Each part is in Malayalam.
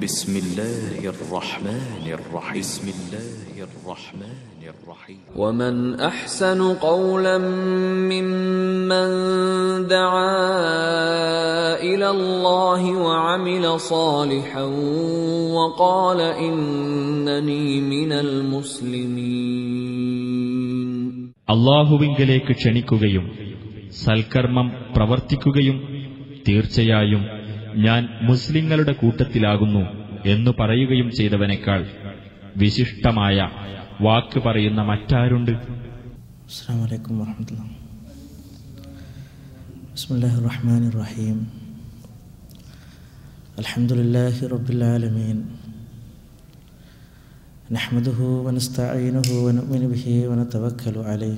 بسم الله الرحمن الرحيم بسم الله الرحمن الرحيم ومن احسن قولا ممن دعا الى الله وعمل صالحا وقال انني من المسلمين അള്ളാഹുവിങ്കലേക്ക് ക്ഷണിക്കുകയും സൽക്കർമ്മം പ്രവർത്തിക്കുകയും തീർച്ചയായും ഞാൻ മുസ്ലിങ്ങളുടെ കൂട്ടത്തിലാകുന്നു എന്നു പറയുകയും ചെയ്തവനേക്കാൾ വിശിഷ്ടമായ വാക്ക് പറയുന്ന മറ്റാരുണ്ട് السلام عليكم ورحمة الله بسم الله الرحمن الرحيم الحمد لله رب العالمين نحمده ونستعينه ونؤمن به ونتوكل عليه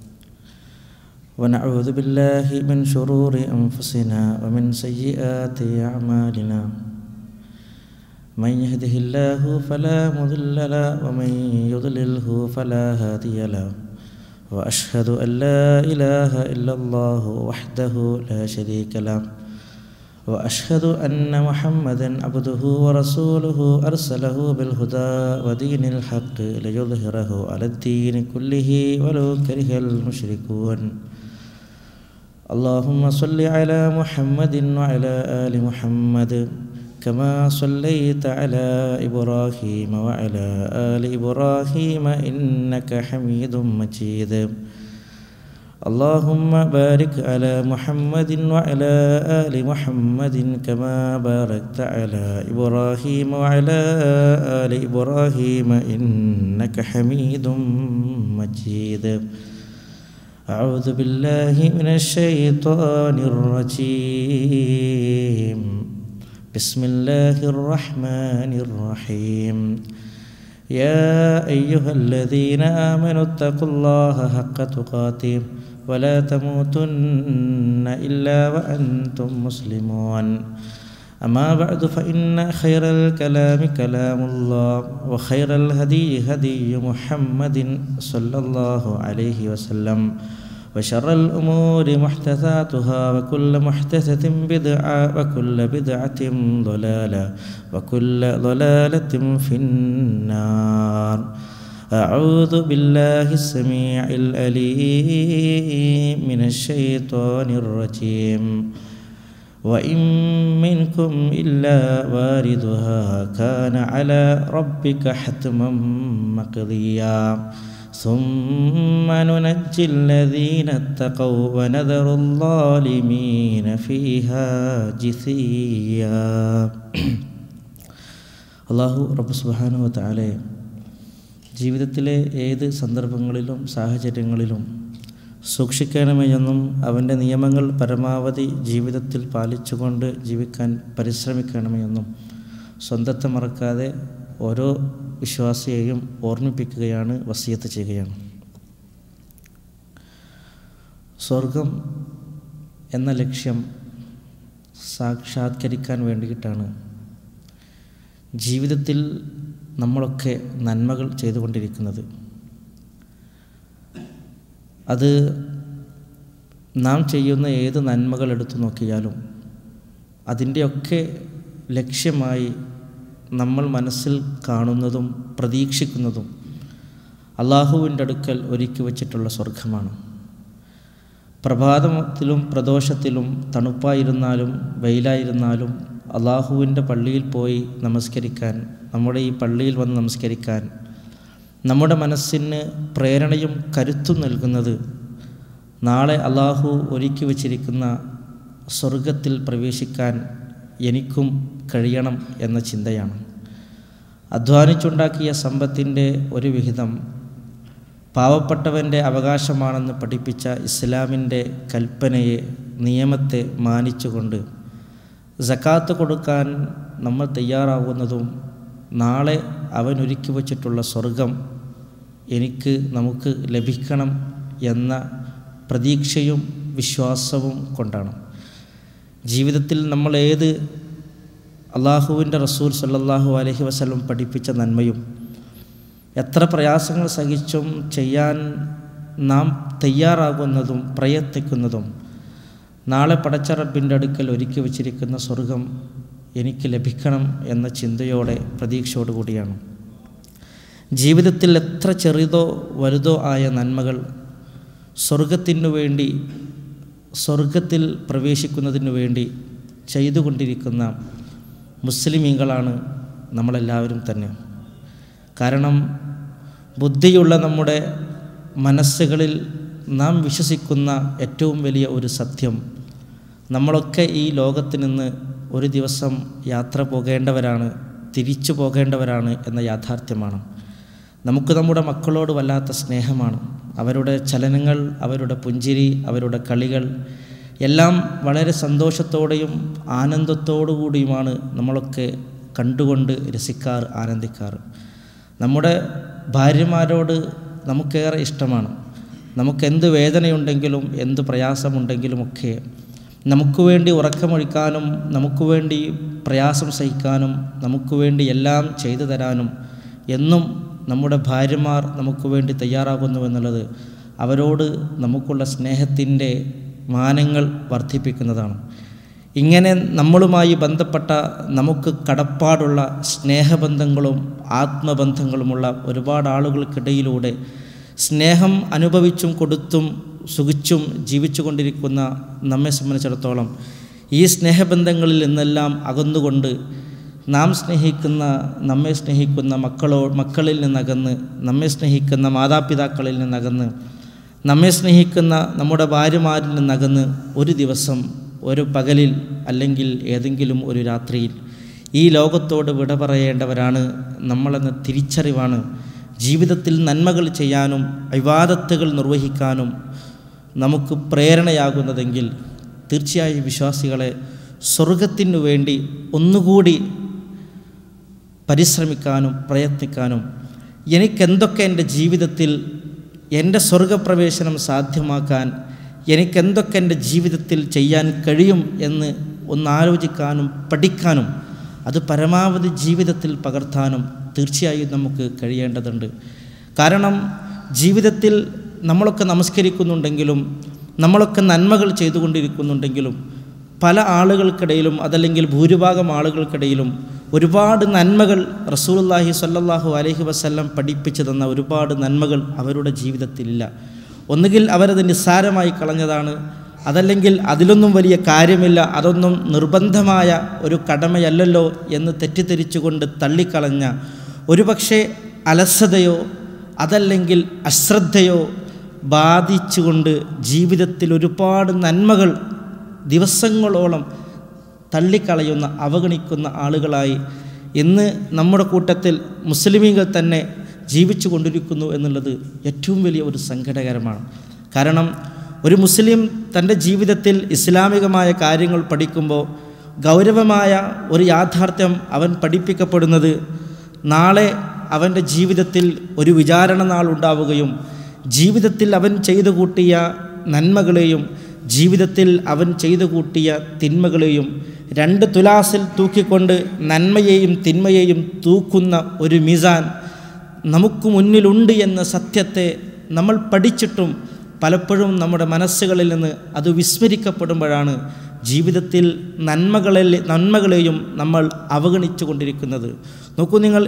ونعوذ بالله من شرور أنفسنا ومن سيئات أعمالنا من يهده الله فلا مضل له ومن يضلله فلا هادي له واشهد ان لا اله الا الله وحده لا شريك له واشهد ان محمدا عبده ورسوله ارسله بالهدى ودين الحق ليظهره على الدين كله ولو كره المشركون اللهم صل على محمد وعلى ال محمد كما صليت على ابراهيم وعلى ال ابراهيم انك حميد مجيد اللهم بارك على محمد وعلى ال محمد كما باركت على ابراهيم وعلى ال ابراهيم انك حميد مجيد أعوذ بالله من الشيطان الرجيم بسم الله الرحمن الرحيم يا أيها الذين آمنوا اتقوا الله حق تقاته ولا تموتن إلا وأنتم مسلمون أما بعد فإن خير الكلام كلام الله وخير الهدي هدي محمد صلى الله عليه وسلم وشر الأمور محدثاتها وكل محدثة بدعة وكل بدعة ضلالة وكل ضلالة في النار أعوذ بالله السميع الأليم من الشيطان الرجيم وإن منكم إلا واردها كان على ربك حتما مقضيا ثم ننجي الذين اتقوا ونذر الظالمين فيها جثيا അള്ളാഹു റബ്ബ് സുബാനു താലെ ജീവിതത്തിലെ ഏത് സന്ദർഭങ്ങളിലും സാഹചര്യങ്ങളിലും സൂക്ഷിക്കണമേ എന്നും അവൻ്റെ നിയമങ്ങൾ പരമാവധി ജീവിതത്തിൽ പാലിച്ചുകൊണ്ട് ജീവിക്കാൻ പരിശ്രമിക്കണമേ എന്നും സ്വന്തത്തെ മറക്കാതെ ഓരോ വിശ്വാസിയെയും ഓർമ്മിപ്പിക്കുകയാണ് വസീയത്ത് ചെയ്യുകയാണ് സ്വർഗം എന്ന ലക്ഷ്യം സാക്ഷാത്കരിക്കാൻ വേണ്ടിയിട്ടാണ് ജീവിതത്തിൽ നമ്മളൊക്കെ നന്മകൾ ചെയ്തുകൊണ്ടിരിക്കുന്നത് അത് നാം ചെയ്യുന്ന ഏത് നന്മകൾ എടുത്തു നോക്കിയാലും അതിൻ്റെയൊക്കെ ലക്ഷ്യമായി നമ്മൾ മനസ്സിൽ കാണുന്നതും പ്രതീക്ഷിക്കുന്നതും അള്ളാഹുവിൻ്റെ അടുക്കൽ ഒരുക്കി വച്ചിട്ടുള്ള സ്വർഗമാണ് പ്രഭാതത്തിലും പ്രദോഷത്തിലും തണുപ്പായിരുന്നാലും വെയിലായിരുന്നാലും അള്ളാഹുവിൻ്റെ പള്ളിയിൽ പോയി നമസ്കരിക്കാൻ നമ്മുടെ ഈ പള്ളിയിൽ വന്ന് നമസ്കരിക്കാൻ നമ്മുടെ മനസ്സിന് പ്രേരണയും കരുത്തും നൽകുന്നത് നാളെ അള്ളാഹു ഒരുക്കി വച്ചിരിക്കുന്ന സ്വർഗത്തിൽ പ്രവേശിക്കാൻ എനിക്കും കഴിയണം എന്ന ചിന്തയാണ് അധ്വാനിച്ചുണ്ടാക്കിയ സമ്പത്തിൻ്റെ ഒരു വിഹിതം പാവപ്പെട്ടവൻ്റെ അവകാശമാണെന്ന് പഠിപ്പിച്ച ഇസ്ലാമിൻ്റെ കൽപ്പനയെ നിയമത്തെ മാനിച്ചുകൊണ്ട് സക്കാത്ത് കൊടുക്കാൻ നമ്മൾ തയ്യാറാവുന്നതും നാളെ അവൻ ഒരുക്കി വച്ചിട്ടുള്ള സ്വർഗം എനിക്ക് നമുക്ക് ലഭിക്കണം എന്ന പ്രതീക്ഷയും വിശ്വാസവും കൊണ്ടാണ് ജീവിതത്തിൽ നമ്മൾ ഏത് അള്ളാഹുവിൻ്റെ റസൂൽ സല്ലാഹു അലഹി വസ്ലം പഠിപ്പിച്ച നന്മയും എത്ര പ്രയാസങ്ങൾ സഹിച്ചും ചെയ്യാൻ നാം തയ്യാറാകുന്നതും പ്രയത്നിക്കുന്നതും നാളെ പടച്ച റബ്ബിൻ്റെ അടുക്കൽ ഒരുക്കി വച്ചിരിക്കുന്ന സ്വർഗം എനിക്ക് ലഭിക്കണം എന്ന ചിന്തയോടെ പ്രതീക്ഷയോടു കൂടിയാണ് ജീവിതത്തിൽ എത്ര ചെറുതോ വലുതോ ആയ നന്മകൾ സ്വർഗത്തിനു വേണ്ടി സ്വർഗത്തിൽ പ്രവേശിക്കുന്നതിനു വേണ്ടി ചെയ്തുകൊണ്ടിരിക്കുന്ന മുസ്ലിമീങ്ങളാണ് നമ്മളെല്ലാവരും തന്നെ കാരണം ബുദ്ധിയുള്ള നമ്മുടെ മനസ്സുകളിൽ നാം വിശ്വസിക്കുന്ന ഏറ്റവും വലിയ ഒരു സത്യം നമ്മളൊക്കെ ഈ ലോകത്ത് നിന്ന് ഒരു ദിവസം യാത്ര പോകേണ്ടവരാണ് തിരിച്ചു പോകേണ്ടവരാണ് എന്ന യാഥാർത്ഥ്യമാണ് നമുക്ക് നമ്മുടെ മക്കളോട് വല്ലാത്ത സ്നേഹമാണ് അവരുടെ ചലനങ്ങൾ അവരുടെ പുഞ്ചിരി അവരുടെ കളികൾ എല്ലാം വളരെ സന്തോഷത്തോടെയും ആനന്ദത്തോടു കൂടിയുമാണ് നമ്മളൊക്കെ കണ്ടുകൊണ്ട് രസിക്കാറ് ആനന്ദിക്കാറ് നമ്മുടെ ഭാര്യമാരോട് നമുക്കേറെ ഇഷ്ടമാണ് നമുക്ക് എന്ത് വേദനയുണ്ടെങ്കിലും എന്ത് പ്രയാസമുണ്ടെങ്കിലുമൊക്കെ നമുക്ക് വേണ്ടി ഉറക്കമൊഴിക്കാനും നമുക്ക് വേണ്ടി പ്രയാസം സഹിക്കാനും നമുക്ക് വേണ്ടി എല്ലാം ചെയ്തു തരാനും എന്നും നമ്മുടെ ഭാര്യമാർ നമുക്ക് വേണ്ടി തയ്യാറാകുന്നുവെന്നുള്ളത് അവരോട് നമുക്കുള്ള സ്നേഹത്തിൻ്റെ മാനങ്ങൾ വർദ്ധിപ്പിക്കുന്നതാണ് ഇങ്ങനെ നമ്മളുമായി ബന്ധപ്പെട്ട നമുക്ക് കടപ്പാടുള്ള സ്നേഹബന്ധങ്ങളും ആത്മബന്ധങ്ങളുമുള്ള ഒരുപാട് ആളുകൾക്കിടയിലൂടെ സ്നേഹം അനുഭവിച്ചും കൊടുത്തും സുഖിച്ചും ജീവിച്ചു കൊണ്ടിരിക്കുന്ന നമ്മെ സംബന്ധിച്ചിടത്തോളം ഈ സ്നേഹബന്ധങ്ങളിൽ നിന്നെല്ലാം അകന്നുകൊണ്ട് നാം സ്നേഹിക്കുന്ന നമ്മെ സ്നേഹിക്കുന്ന മക്കളോ മക്കളിൽ നിന്നകന്ന് നമ്മെ സ്നേഹിക്കുന്ന മാതാപിതാക്കളിൽ നിന്നകന്ന് നമ്മെ സ്നേഹിക്കുന്ന നമ്മുടെ ഭാര്യമാരിൽ നിന്നകന്ന് ഒരു ദിവസം ഒരു പകലിൽ അല്ലെങ്കിൽ ഏതെങ്കിലും ഒരു രാത്രിയിൽ ഈ ലോകത്തോട് വിട പറയേണ്ടവരാണ് നമ്മളെന്ന തിരിച്ചറിവാണ് ജീവിതത്തിൽ നന്മകൾ ചെയ്യാനും വിവാദത്തുകൾ നിർവഹിക്കാനും നമുക്ക് പ്രേരണയാകുന്നതെങ്കിൽ തീർച്ചയായും വിശ്വാസികളെ സ്വർഗത്തിനു വേണ്ടി ഒന്നുകൂടി പരിശ്രമിക്കാനും പ്രയത്നിക്കാനും എനിക്കെന്തൊക്കെ എൻ്റെ ജീവിതത്തിൽ എൻ്റെ സ്വർഗപ്രവേശനം സാധ്യമാക്കാൻ എനിക്കെന്തൊക്കെ എൻ്റെ ജീവിതത്തിൽ ചെയ്യാൻ കഴിയും എന്ന് ഒന്നാലോചിക്കാനും പഠിക്കാനും അത് പരമാവധി ജീവിതത്തിൽ പകർത്താനും തീർച്ചയായും നമുക്ക് കഴിയേണ്ടതുണ്ട് കാരണം ജീവിതത്തിൽ നമ്മളൊക്കെ നമസ്കരിക്കുന്നുണ്ടെങ്കിലും നമ്മളൊക്കെ നന്മകൾ ചെയ്തുകൊണ്ടിരിക്കുന്നുണ്ടെങ്കിലും പല ആളുകൾക്കിടയിലും അതല്ലെങ്കിൽ ഭൂരിഭാഗം ആളുകൾക്കിടയിലും ഒരുപാട് നന്മകൾ റസൂലുള്ളാഹി സ്വല്ലല്ലാഹു അലൈഹി വസല്ലം പഠിപ്പിച്ചു തന്ന ഒരുപാട് നന്മകൾ അവരുടെ ജീവിതത്തിലില്ല ഒന്നുകിൽ അവരത് നിസ്സാരമായി കളഞ്ഞതാണ് അതല്ലെങ്കിൽ അതിലൊന്നും വലിയ കാര്യമില്ല അതൊന്നും നിർബന്ധമായ ഒരു കടമയല്ലല്ലോ എന്ന് തെറ്റിദ്ധരിച്ചുകൊണ്ട് തള്ളിക്കളഞ്ഞ ഒരുപക്ഷെ അലസതയോ അതല്ലെങ്കിൽ അശ്രദ്ധയോ ബാധിച്ചുകൊണ്ട് ജീവിതത്തിൽ ഒരുപാട് നന്മകൾ ദിവസങ്ങളോളം തള്ളിക്കളയുന്ന അവഗണിക്കുന്ന ആളുകളായി ഇന്ന് നമ്മുടെ കൂട്ടത്തിൽ മുസ്ലിമീങ്ങൾ തന്നെ ജീവിച്ചു കൊണ്ടിരിക്കുന്നു എന്നുള്ളത് ഏറ്റവും വലിയ ഒരു സങ്കടകരമാണ് കാരണം ഒരു മുസ്ലിം തൻ്റെ ജീവിതത്തിൽ ഇസ്ലാമികമായ കാര്യങ്ങൾ പഠിക്കുമ്പോൾ ഗൗരവമായ ഒരു യാഥാർത്ഥ്യം അവൻ പഠിപ്പിക്കപ്പെടുന്നത് നാളെ അവൻ്റെ ജീവിതത്തിൽ ഒരു വിചാരണ നാൾ ഉണ്ടാവുകയും ജീവിതത്തിൽ അവൻ ചെയ്തു കൂട്ടിയ നന്മകളെയും ജീവിതത്തിൽ അവൻ ചെയ്തു കൂട്ടിയ തിന്മകളെയും രണ്ട് തുലാസിൽ തൂക്കിക്കൊണ്ട് നന്മയെയും തിന്മയെയും തൂക്കുന്ന ഒരു മിസാൻ നമുക്ക് മുന്നിലുണ്ട് എന്ന സത്യത്തെ നമ്മൾ പഠിച്ചിട്ടും പലപ്പോഴും നമ്മുടെ മനസ്സുകളിൽ നിന്ന് അത് വിസ്മരിക്കപ്പെടുമ്പോഴാണ് ജീവിതത്തിൽ നന്മകളെ നന്മകളെയും നമ്മൾ അവഗണിച്ചു കൊണ്ടിരിക്കുന്നത് നോക്കൂ നിങ്ങൾ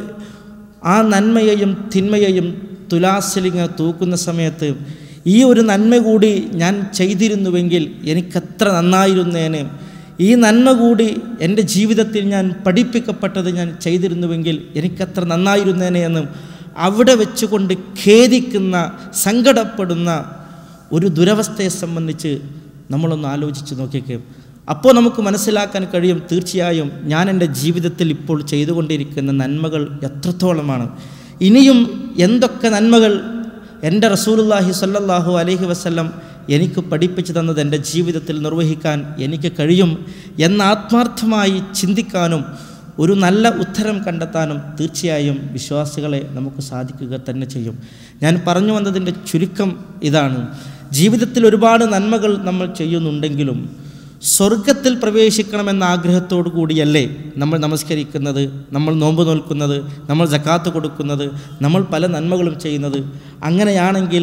ആ നന്മയെയും തിന്മയെയും തുലാസിലിങ്ങ തൂക്കുന്ന സമയത്ത് ഈ ഒരു നന്മ കൂടി ഞാൻ ചെയ്തിരുന്നുവെങ്കിൽ എനിക്കത്ര നന്നായിരുന്നേനെ ഈ നന്മ കൂടി എൻ്റെ ജീവിതത്തിൽ ഞാൻ പഠിപ്പിക്കപ്പെട്ടത് ഞാൻ ചെയ്തിരുന്നുവെങ്കിൽ എനിക്കത്ര നന്നായിരുന്നേനെ എന്നും അവിടെ വെച്ചുകൊണ്ട് ഖേദിക്കുന്ന സങ്കടപ്പെടുന്ന ഒരു ദുരവസ്ഥയെ സംബന്ധിച്ച് നമ്മളൊന്ന് ആലോചിച്ച് നോക്കിയേക്ക് അപ്പോൾ നമുക്ക് മനസ്സിലാക്കാൻ കഴിയും തീർച്ചയായും ഞാൻ എൻ്റെ ജീവിതത്തിൽ ഇപ്പോൾ ചെയ്തുകൊണ്ടിരിക്കുന്ന നന്മകൾ എത്രത്തോളമാണ് ഇനിയും എന്തൊക്കെ നന്മകൾ എൻ്റെ റസൂലുല്ലാഹി സല്ലല്ലാഹു അലൈഹി വസല്ലം എനിക്ക് പഠിപ്പിച്ചു തന്നത് എൻ്റെ ജീവിതത്തിൽ നിർവഹിക്കാൻ എനിക്ക് കഴിയും എന്ന ആത്മാർത്ഥമായി ചിന്തിക്കാനും ഒരു നല്ല ഉത്തരം കണ്ടെത്താനും തീർച്ചയായും വിശ്വാസികളെ നമുക്ക് സാധിക്കുക തന്നെ ചെയ്യും ഞാൻ പറഞ്ഞു വന്നതിൻ്റെ ചുരുക്കം ഇതാണ് ജീവിതത്തിൽ ഒരുപാട് നന്മകൾ നമ്മൾ ചെയ്യുന്നുണ്ടെങ്കിലും സ്വർഗത്തിൽ പ്രവേശിക്കണമെന്ന ആഗ്രഹത്തോടു കൂടിയല്ലേ നമ്മൾ നമസ്കരിക്കുന്നത് നമ്മൾ നോമ്പ് നോൽക്കുന്നത് നമ്മൾ ജക്കാത്ത് കൊടുക്കുന്നത് നമ്മൾ പല നന്മകളും ചെയ്യുന്നത് അങ്ങനെയാണെങ്കിൽ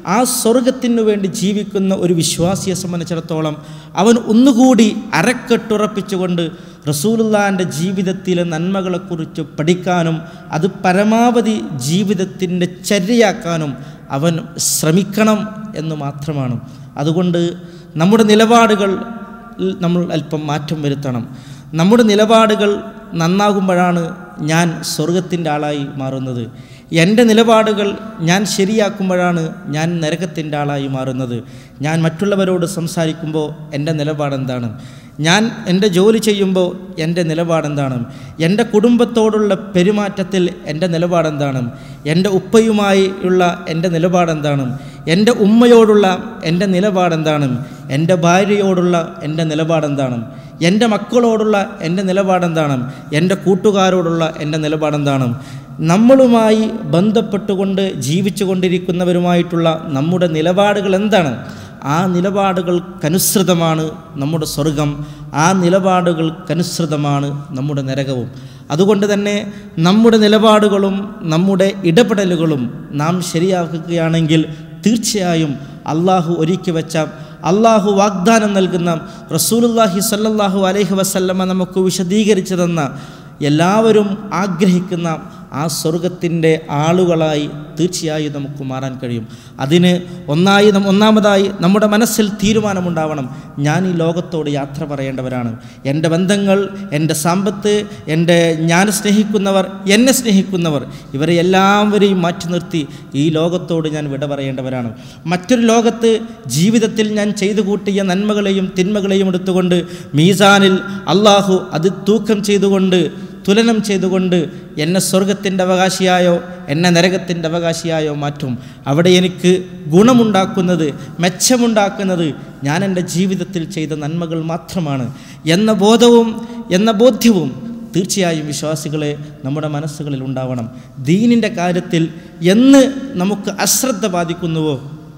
ആ സ്വർഗത്തിനു വേണ്ടി ജീവിക്കുന്ന ഒരു വിശ്വാസിയെ സംബന്ധിച്ചിടത്തോളം അവൻ ഒന്നുകൂടി അരക്കെട്ടുറപ്പിച്ചുകൊണ്ട് റസൂലുള്ളാൻ്റെ ജീവിതത്തിലെ നന്മകളെക്കുറിച്ച് പഠിക്കാനും അത് പരമാവധി ജീവിതത്തിൻ്റെ ചര്യയാക്കാനും അവൻ ശ്രമിക്കണം എന്ന് മാത്രമാണ് അതുകൊണ്ട് നമ്മുടെ നിലപാടുകൾ നമ്മൾ അല്പം മാറ്റം വരുത്തണം നമ്മുടെ നിലപാടുകൾ നന്നാകുമ്പോഴാണ് ഞാൻ സ്വർഗത്തിൻ്റെ ആളായി മാറുന്നത് എൻ്റെ നിലപാടുകൾ ഞാൻ ശരിയാക്കുമ്പോഴാണ് ഞാൻ നരകത്തിൻ്റെ ആളായി മാറുന്നത് ഞാൻ മറ്റുള്ളവരോട് സംസാരിക്കുമ്പോൾ എൻ്റെ നിലപാടെന്താണ് ഞാൻ എൻ്റെ ജോലി ചെയ്യുമ്പോൾ എൻ്റെ നിലപാടെന്താണ് എൻ്റെ കുടുംബത്തോടുള്ള പെരുമാറ്റത്തിൽ എൻ്റെ നിലപാടെന്താണ് എൻ്റെ ഉപ്പയുമായി ഉള്ള എൻ്റെ നിലപാടെന്താണ് എൻ്റെ ഉമ്മയോടുള്ള എൻ്റെ നിലപാടെന്താണ് എൻ്റെ ഭാര്യയോടുള്ള എൻ്റെ നിലപാടെന്താണ് എൻ്റെ മക്കളോടുള്ള എൻ്റെ നിലപാടെന്താണ് എൻ്റെ കൂട്ടുകാരോടുള്ള എൻ്റെ നിലപാടെന്താണ് നമ്മളുമായി ബന്ധപ്പെട്ടുകൊണ്ട് ജീവിച്ചു കൊണ്ടിരിക്കുന്നവരുമായിട്ടുള്ള നമ്മുടെ നിലപാടുകൾ എന്താണ് ആ നിലപാടുകൾക്കനുസൃതമാണ് നമ്മുടെ സ്വർഗം ആ നിലപാടുകൾക്കനുസൃതമാണ് നമ്മുടെ നരകവും അതുകൊണ്ട് തന്നെ നമ്മുടെ നിലപാടുകളും നമ്മുടെ ഇടപെടലുകളും നാം ശരിയാക്കുകയാണെങ്കിൽ തീർച്ചയായും അള്ളാഹു ഒരുക്കി വെച്ച അള്ളാഹു വാഗ്ദാനം നൽകുന്ന റസൂലുല്ലാഹി സല്ലല്ലാഹു അലൈഹി വസല്ലമ നമുക്ക് വിശദീകരിച്ചു തന്ന എല്ലാവരും ആഗ്രഹിക്കുന്ന ആ സ്വർഗത്തിൻ്റെ ആളുകളായി തീർച്ചയായും നമുക്ക് മാറാൻ കഴിയും അതിന് ഒന്നായി നം- ഒന്നാമതായി നമ്മുടെ മനസ്സിൽ തീരുമാനമുണ്ടാവണം ഞാൻ ഈ ലോകത്തോട് യാത്ര പറയേണ്ടവരാണ് എൻ്റെ ബന്ധങ്ങൾ എൻ്റെ സമ്പത്ത് എൻ്റെ ഞാൻ സ്നേഹിക്കുന്നവർ എന്നെ സ്നേഹിക്കുന്നവർ ഇവരെ എല്ലാവരെയും മാറ്റി നിർത്തി ഈ ലോകത്തോട് ഞാൻ വിട പറയേണ്ടവരാണ് മറ്റൊരു ലോകത്ത് ജീവിതത്തിൽ ഞാൻ ചെയ്തു കൂട്ടിയ നന്മകളെയും തിന്മകളെയും എടുത്തുകൊണ്ട് മീസാനിൽ അള്ളാഹു അത് തൂക്കം ചെയ്തുകൊണ്ട് തുലനം ചെയ്തുകൊണ്ട് എന്നെ സ്വർഗത്തിൻ്റെ അവകാശിയായോ എന്നെ നരകത്തിൻ്റെ അവകാശിയായോ മാറ്റും അവിടെ എനിക്ക് ഗുണമുണ്ടാക്കുന്നത് മെച്ചമുണ്ടാക്കുന്നത് ഞാൻ എൻ്റെ ജീവിതത്തിൽ ചെയ്ത നന്മകൾ മാത്രമാണ് എന്ന ബോധവും എന്ന ബോധ്യവും തീർച്ചയായും വിശ്വാസികളെ നമ്മുടെ മനസ്സുകളിൽ ഉണ്ടാവണം ദീനിൻ്റെ കാര്യത്തിൽ എന്ന് നമുക്ക് അശ്രദ്ധ ബാധിക്കുന്നുവോ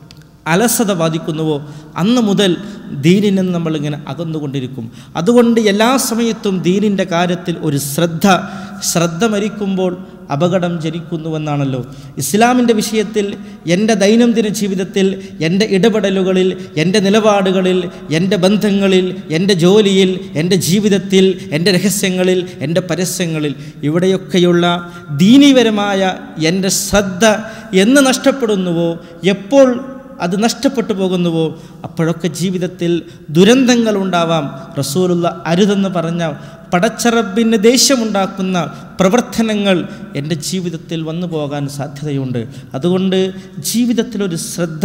അലസത ബാധിക്കുന്നുവോ അന്ന് മുതൽ ദീനിൽ നിന്ന് നമ്മളിങ്ങനെ അകന്നുകൊണ്ടിരിക്കും അതുകൊണ്ട് എല്ലാ സമയത്തും ദീനിൻ്റെ കാര്യത്തിൽ ഒരു ശ്രദ്ധ ശ്രദ്ധ മരിക്കുമ്പോൾ അപകടം ജനിക്കുന്നുവെന്നാണല്ലോ ഇസ്ലാമിൻ്റെ വിഷയത്തിൽ എൻ്റെ ദൈനംദിന ജീവിതത്തിൽ എൻ്റെ ഇടപെടലുകളിൽ എൻ്റെ നിലപാടുകളിൽ എൻ്റെ ബന്ധങ്ങളിൽ എൻ്റെ ജോലിയിൽ എൻ്റെ ജീവിതത്തിൽ എൻ്റെ രഹസ്യങ്ങളിൽ എൻ്റെ പരസ്യങ്ങളിൽ ഇവിടെയൊക്കെയുള്ള ദീനീപരമായ എൻ്റെ ശ്രദ്ധ എന്ന് നഷ്ടപ്പെടുന്നുവോ എപ്പോൾ അത് നഷ്ടപ്പെട്ടു പോകുന്നുവോ അപ്പോഴൊക്കെ ജീവിതത്തിൽ ദുരന്തങ്ങൾ ഉണ്ടാവാം റസൂലുള്ള അരുതെന്ന് പറഞ്ഞ പടച്ചറബിന് ദേഷ്യമുണ്ടാക്കുന്ന പ്രവർത്തനങ്ങൾ എൻ്റെ ജീവിതത്തിൽ വന്നു പോകാൻ സാധ്യതയുണ്ട് അതുകൊണ്ട് ജീവിതത്തിലൊരു ശ്രദ്ധ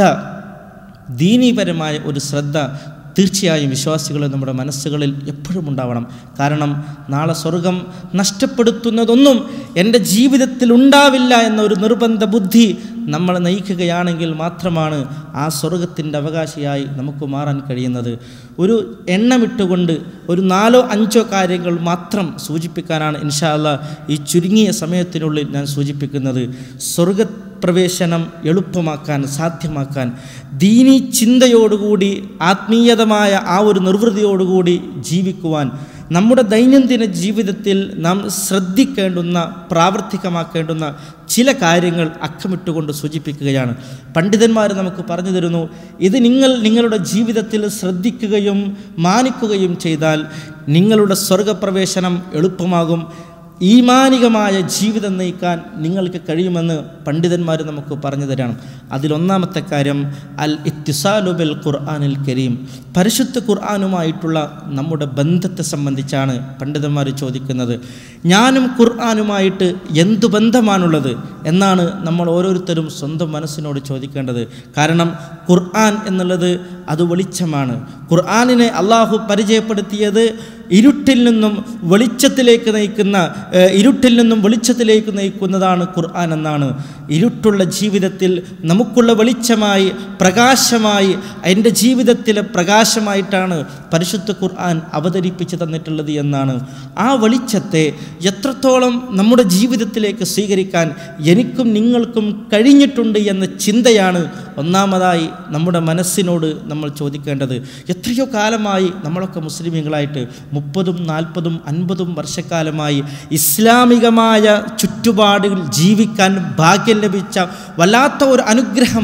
ദീനീപരമായ ഒരു ശ്രദ്ധ തീർച്ചയായും വിശ്വാസികളെ നമ്മുടെ മനസ്സുകളിൽ എപ്പോഴും ഉണ്ടാവണം കാരണം നാളെ സ്വർഗം നഷ്ടപ്പെടുത്തുന്നതൊന്നും എൻ്റെ ജീവിതത്തിൽ ഉണ്ടാവില്ല എന്ന ഒരു നിർബന്ധ ബുദ്ധി നമ്മളെ നയിക്കുകയാണെങ്കിൽ മാത്രമാണ് ആ സ്വർഗത്തിൻ്റെ അവകാശിയായി നമുക്ക് മാറാൻ കഴിയുന്നത് ഒരു എണ്ണമിട്ടുകൊണ്ട് ഒരു നാലോ അഞ്ചോ കാര്യങ്ങൾ മാത്രം സൂചിപ്പിക്കാനാണ് ഇൻഷാല്ല ഈ ചുരുങ്ങിയ സമയത്തിനുള്ളിൽ ഞാൻ സൂചിപ്പിക്കുന്നത് സ്വർഗ പ്രവേശനം എളുപ്പമാക്കാൻ സാധ്യമാക്കാൻ ദീനി ചിന്തയോടുകൂടി ആത്മീയതമായ ആ ഒരു നിർവൃതിയോടുകൂടി ജീവിക്കുവാൻ നമ്മുടെ ദൈനംദിന ജീവിതത്തിൽ നാം ശ്രദ്ധിക്കേണ്ടുന്ന പ്രാവർത്തികമാക്കേണ്ടുന്ന ചില കാര്യങ്ങൾ അക്കമിട്ടുകൊണ്ട് സൂചിപ്പിക്കുകയാണ് പണ്ഡിതന്മാർ നമുക്ക് പറഞ്ഞു തരുന്നു ഇത് നിങ്ങൾ നിങ്ങളുടെ ജീവിതത്തിൽ ശ്രദ്ധിക്കുകയും മാനിക്കുകയും ചെയ്താൽ നിങ്ങളുടെ സ്വർഗപ്രവേശനം എളുപ്പമാകും ഈമാനികമായ ജീവിതം നയിക്കാൻ നിങ്ങൾക്ക് കഴിയുമെന്ന് പണ്ഡിതന്മാർ നമുക്ക് പറഞ്ഞു തരാണ് അതിലൊന്നാമത്തെ കാര്യം അൽ ഇത്തിസാലുബൽ ഖുർആാനിൽ കരീം പരിശുദ്ധ ഖുർആാനുമായിട്ടുള്ള നമ്മുടെ ബന്ധത്തെ സംബന്ധിച്ചാണ് പണ്ഡിതന്മാർ ചോദിക്കുന്നത് ഞാനും ഖുർആാനുമായിട്ട് എന്തു ബന്ധമാണുള്ളത് എന്നാണ് നമ്മൾ ഓരോരുത്തരും സ്വന്തം മനസ്സിനോട് ചോദിക്കേണ്ടത് കാരണം ഖുർആൻ എന്നുള്ളത് അത് വെളിച്ചമാണ് ഖുർആാനിനെ അള്ളാഹു പരിചയപ്പെടുത്തിയത് ഇരുട്ടിൽ നിന്നും വെളിച്ചത്തിലേക്ക് നയിക്കുന്ന ഏഹ്, ഇരുട്ടിൽ നിന്നും വെളിച്ചത്തിലേക്ക് നയിക്കുന്നതാണ് ഖുർആൻ എന്നാണ് ഇരുട്ടുള്ള ജീവിതത്തിൽ നമുക്കുള്ള വെളിച്ചമായി പ്രകാശമായി എൻ്റെ ജീവിതത്തിലെ പ്രകാശമായിട്ടാണ് പരിശുദ്ധ ഖുർആൻ അവതരിപ്പിച്ച് തന്നിട്ടുള്ളത് എന്നാണ് ആ വെളിച്ചത്തെ എത്രത്തോളം നമ്മുടെ ജീവിതത്തിലേക്ക് സ്വീകരിക്കാൻ എനിക്കും നിങ്ങൾക്കും കഴിഞ്ഞിട്ടുണ്ട് എന്ന ചിന്തയാണ് ഒന്നാമതായി നമ്മുടെ മനസ്സിനോട് നമ്മൾ ചോദിക്കേണ്ടത് എത്രയോ കാലമായി നമ്മളൊക്കെ മുസ്ലിമീങ്ങളായിട്ട് മുപ്പതും നാൽപ്പതും അൻപതും വർഷക്കാലമായി ഇസ്ലാമികമായ ചുറ്റുപാടുകൾ ജീവിക്കാൻ ഭാഗ്യം ലഭിച്ച വല്ലാത്ത ഒരു അനുഗ്രഹം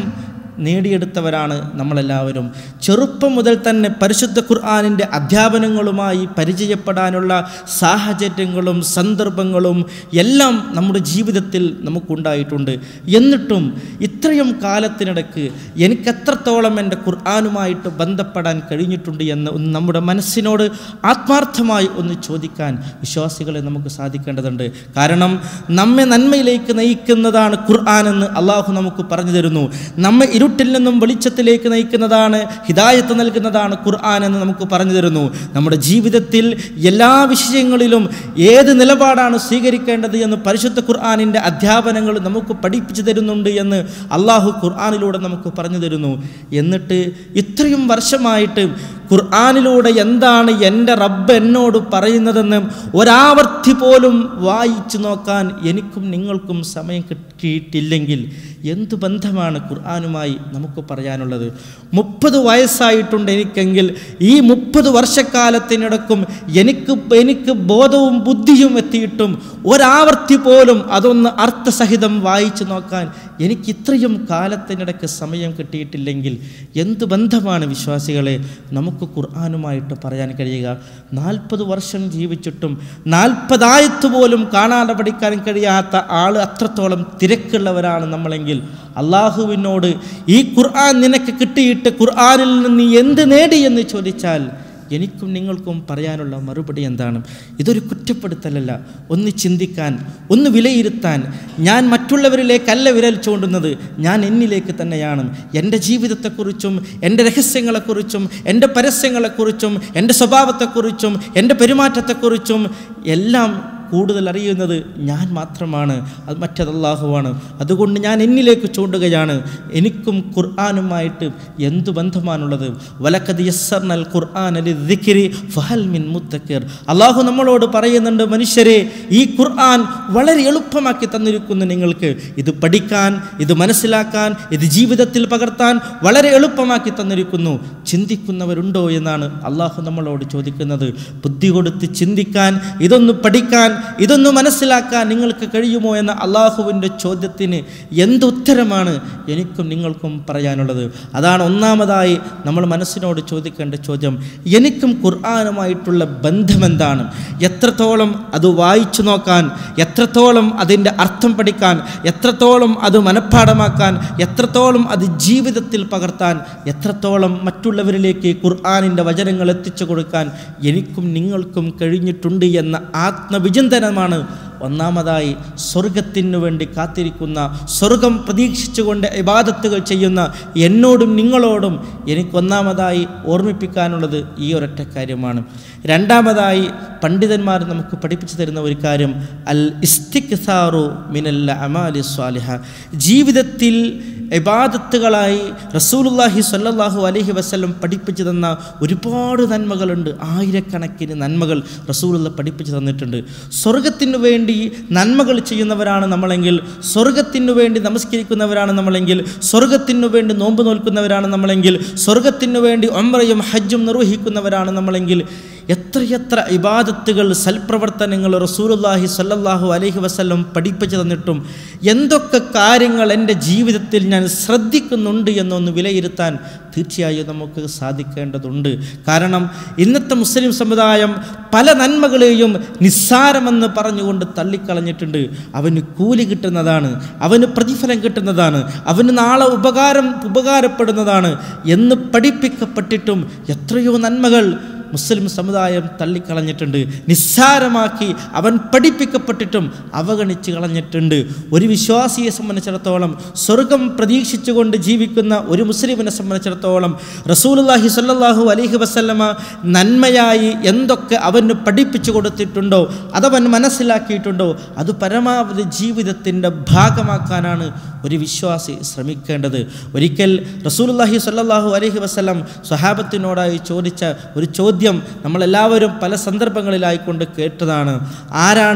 നേടിയെടുത്തവരാണ് നമ്മളെല്ലാവരും ചെറുപ്പം മുതൽ തന്നെ പരിശുദ്ധ ഖുർആാനിൻ്റെ അധ്യാപനങ്ങളുമായി പരിചയപ്പെടാനുള്ള സാഹചര്യങ്ങളും സന്ദർഭങ്ങളും എല്ലാം നമ്മുടെ ജീവിതത്തിൽ നമുക്കുണ്ടായിട്ടുണ്ട് എന്നിട്ടും ഇത്രയും കാലത്തിനിടയ്ക്ക് എനിക്ക് എത്രത്തോളം എൻ്റെ ഖുർആാനുമായിട്ട് ബന്ധപ്പെടാൻ കഴിഞ്ഞിട്ടുണ്ട് എന്ന് ഒന്ന് നമ്മുടെ മനസ്സിനോട് ആത്മാർത്ഥമായി ഒന്ന് ചോദിക്കാൻ വിശ്വാസികളെ നമുക്ക് സാധിക്കേണ്ടതുണ്ട് കാരണം നമ്മെ നന്മയിലേക്ക് നയിക്കുന്നതാണ് ഖുർആൻ എന്ന് അള്ളാഹു നമുക്ക് പറഞ്ഞു തരുന്നു നമ്മെ ഇരുട്ടിൽ നിന്നും വെളിച്ചത്തിലേക്ക് നയിക്കുന്നതാണ് ഹിദായത്ത് നൽകുന്നതാണ് ഖുർആൻ എന്ന് നമുക്ക് പറഞ്ഞു തരുന്നു നമ്മുടെ ജീവിതത്തിൽ എല്ലാ വിഷയങ്ങളിലും ഏത് നിലപാടാണ് സ്വീകരിക്കേണ്ടത് എന്ന് പരിശുദ്ധ ഖുർആാനിൻ്റെ അധ്യാപനങ്ങൾ നമുക്ക് പഠിപ്പിച്ചു തരുന്നുണ്ട് എന്ന് അള്ളാഹു ഖുർആാനിലൂടെ നമുക്ക് പറഞ്ഞു തരുന്നു എന്നിട്ട് ഇത്രയും വർഷമായിട്ട് ഖുർആാനിലൂടെ എന്താണ് എൻ്റെ റബ്ബ് എന്നോട് പറയുന്നതെന്ന് ഒരാവർത്തി പോലും വായിച്ചു നോക്കാൻ എനിക്കും നിങ്ങൾക്കും സമയം കിട്ടിയിട്ടില്ലെങ്കിൽ എന്തു ബന്ധമാണ് ഖുർആാനുമായി നമുക്ക് പറയാനുള്ളത് മുപ്പത് വയസ്സായിട്ടുണ്ട് എനിക്കെങ്കിൽ ഈ മുപ്പത് വർഷക്കാലത്തിനിടക്കും എനിക്ക് എനിക്ക് ബോധവും ബുദ്ധിയും എത്തിയിട്ടും ഒരാവർത്തി പോലും അതൊന്ന് അർത്ഥസഹിതം വായിച്ചു നോക്കാൻ എനിക്ക് ഇത്രയും കാലത്തിനിടയ്ക്ക് സമയം കിട്ടിയിട്ടില്ലെങ്കിൽ എന്ത് ബന്ധമാണ് വിശ്വാസികളെ നമുക്ക് ഖുർആാനുമായിട്ട് പറയാൻ കഴിയുക നാൽപ്പത് വർഷം ജീവിച്ചിട്ടും നാൽപ്പതായത്ത് പോലും കാണാതെ പഠിക്കാൻ കഴിയാത്ത ആൾ അത്രത്തോളം തിരക്കുള്ളവരാണ് നമ്മളെങ്കിൽ അള്ളാഹുവിനോട് ഈ ഖുർആൻ നിനക്ക് കിട്ടിയിട്ട് ഖുർആനിൽ നിന്ന് നീ എന്ത് നേടി എന്ന് ചോദിച്ചാൽ എനിക്കും നിങ്ങൾക്കും പറയാനുള്ള മറുപടി എന്താണ് ഇതൊരു കുറ്റപ്പെടുത്തലല്ല ഒന്ന് ചിന്തിക്കാൻ ഒന്ന് വിലയിരുത്താൻ ഞാൻ മറ്റുള്ളവരിലേക്കല്ല വിരൽ ചൂണ്ടുന്നത് ഞാൻ എന്നിലേക്ക് തന്നെയാണ് എൻ്റെ ജീവിതത്തെക്കുറിച്ചും എൻ്റെ രഹസ്യങ്ങളെക്കുറിച്ചും എൻ്റെ പരസ്യങ്ങളെക്കുറിച്ചും എൻ്റെ സ്വഭാവത്തെക്കുറിച്ചും എൻ്റെ പെരുമാറ്റത്തെക്കുറിച്ചും എല്ലാം കൂടുതൽ അറിയുന്നത് ഞാൻ മാത്രമാണ് അത് മറ്റത് അള്ളാഹുവാണ് അതുകൊണ്ട് ഞാൻ എന്നിലേക്ക് ചൂണ്ടുകയാണ് എനിക്കും ഖുർആാനുമായിട്ട് എന്തു ബന്ധമാണുള്ളത് വലക്കത് യസ്സർനൽ ഖുർആൻ അലി ദിക്കിരി ഫഹൽ മിൻ മുത്തക്കിർ അള്ളാഹു നമ്മളോട് പറയുന്നുണ്ട് മനുഷ്യരെ ഈ ഖുർആൻ വളരെ എളുപ്പമാക്കി തന്നിരിക്കുന്നു നിങ്ങൾക്ക് ഇത് പഠിക്കാൻ ഇത് മനസ്സിലാക്കാൻ ഇത് ജീവിതത്തിൽ പകർത്താൻ വളരെ എളുപ്പമാക്കി തന്നിരിക്കുന്നു ചിന്തിക്കുന്നവരുണ്ടോ എന്നാണ് അള്ളാഹു നമ്മളോട് ചോദിക്കുന്നത് ബുദ്ധി കൊടുത്ത് ചിന്തിക്കാൻ ഇതൊന്ന് പഠിക്കാൻ ഇതൊന്ന് മനസ്സിലാക്കാൻ നിങ്ങൾക്ക് കഴിയുമോ എന്ന അള്ളാഹുവിൻ്റെ ചോദ്യത്തിന് എന്ത് ഉത്തരമാണ് എനിക്കും നിങ്ങൾക്കും പറയാനുള്ളത് അതാണ് ഒന്നാമതായി നമ്മൾ മനസ്സിനോട് ചോദിക്കേണ്ട ചോദ്യം എനിക്കും ഖുർആാനുമായിട്ടുള്ള ബന്ധമെന്താണ് എത്രത്തോളം അത് വായിച്ചു നോക്കാൻ എത്രത്തോളം അതിൻ്റെ അർത്ഥം പഠിക്കാൻ എത്രത്തോളം അത് മനഃപ്പാടമാക്കാൻ എത്രത്തോളം അത് ജീവിതത്തിൽ പകർത്താൻ എത്രത്തോളം മറ്റുള്ളവരിലേക്ക് ഖുർആാനിൻ്റെ വചനങ്ങൾ എത്തിച്ചു കൊടുക്കാൻ എനിക്കും നിങ്ങൾക്കും കഴിഞ്ഞിട്ടുണ്ട് എന്ന ആത്മവിചിന്തനമാണ് ഒന്നാമതായി സ്വർഗത്തിനു വേണ്ടി കാത്തിരിക്കുന്ന സ്വർഗം പ്രതീക്ഷിച്ചുകൊണ്ട് ഇബാദത്തുകൾ ചെയ്യുന്ന എന്നോടും നിങ്ങളോടും എനിക്കൊന്നാമതായി ഓർമ്മിപ്പിക്കാനുള്ളത് ഈ ഒരൊറ്റ കാര്യമാണ് രണ്ടാമതായി പണ്ഡിതന്മാർ നമുക്ക് പഠിപ്പിച്ചു തരുന്ന ഒരു കാര്യം അൽ ഇസ്തിഖ്സാറു മിനല്ല അമാലി സ്വാലിഹ ജീവിതത്തിൽ ഇബാദത്തുകളായി റസൂലുല്ലാഹി സ്വല്ലല്ലാഹു അലൈഹി വസല്ലം പഠിപ്പിച്ചു തന്ന ഒരുപാട് നന്മകളുണ്ട് ആയിരക്കണക്കിന് നന്മകൾ റസൂലുള്ള പഠിപ്പിച്ചു തന്നിട്ടുണ്ട് സ്വർഗത്തിനു വേണ്ടി നന്മകൾ ചെയ്യുന്നവരാണ് നമ്മളെങ്കിൽ സ്വർഗത്തിനു വേണ്ടി നമസ്കരിക്കുന്നവരാണ് നമ്മളെങ്കിൽ സ്വർഗത്തിനു വേണ്ടി നോമ്പ് നോൽക്കുന്നവരാണ് നമ്മളെങ്കിൽ സ്വർഗത്തിനു വേണ്ടി ഒമ്രയും ഹജ്ജും നിർവഹിക്കുന്നവരാണ് നമ്മളെങ്കിൽ എത്രയെത്ര ഇബാദത്തുകൾ സൽപ്രവർത്തനങ്ങൾ റസൂലുല്ലാഹി സല്ലല്ലാഹു അലൈഹി വസല്ലം പഠിപ്പിച്ചു തന്നിട്ടും എന്തൊക്കെ കാര്യങ്ങൾ എൻ്റെ ജീവിതത്തിൽ ഞാൻ ശ്രദ്ധിക്കുന്നുണ്ട് എന്നൊന്ന് വിലയിരുത്താൻ തീർച്ചയായും നമുക്ക് സാധിക്കേണ്ടതുണ്ട് കാരണം ഇന്നത്തെ മുസ്ലിം സമുദായം പല നന്മകളെയും നിസ്സാരമെന്ന് പറഞ്ഞുകൊണ്ട് തള്ളിക്കളഞ്ഞിട്ടുണ്ട് അവന് കൂലി കിട്ടുന്നതാണ് അവന് പ്രതിഫലം കിട്ടുന്നതാണ് അവന് നാളെ ഉപകാരം ഉപകാരപ്പെടുന്നതാണ് എന്ന് പഠിപ്പിക്കപ്പെട്ടിട്ടും എത്രയോ നന്മകൾ മുസ്ലിം സമുദായം തള്ളിക്കളഞ്ഞിട്ടുണ്ട് നിസ്സാരമാക്കി അവൻ പഠിപ്പിക്കപ്പെട്ടിട്ടും അവഗണിച്ച് കളഞ്ഞിട്ടുണ്ട് ഒരു വിശ്വാസിയെ സംബന്ധിച്ചിടത്തോളം സ്വർഗം പ്രതീക്ഷിച്ചുകൊണ്ട് ജീവിക്കുന്ന ഒരു മുസ്ലിമിനെ സംബന്ധിച്ചിടത്തോളം റസൂലുല്ലാഹി സല്ലല്ലാഹു അലൈഹി വസല്ലമ നന്മയായി എന്തൊക്കെ അവന് പഠിപ്പിച്ചു കൊടുത്തിട്ടുണ്ടോ അതവൻ മനസ്സിലാക്കിയിട്ടുണ്ടോ അത് പരമാവധി ജീവിതത്തിൻ്റെ ഭാഗമാക്കാനാണ് ഒരു വിശ്വാസി ശ്രമിക്കേണ്ടത് ഒരിക്കൽ റസൂലുല്ലാഹി സല്ലല്ലാഹു അലൈഹി വസല്ലം സ്വഹാബത്തിനോടായി ചോദിച്ച ഒരു ചോദ്യം നമ്മളെല്ലാവരും പല സന്ദർഭങ്ങളിലായിക്കൊണ്ട് കേട്ടതാണ് ആരാണ്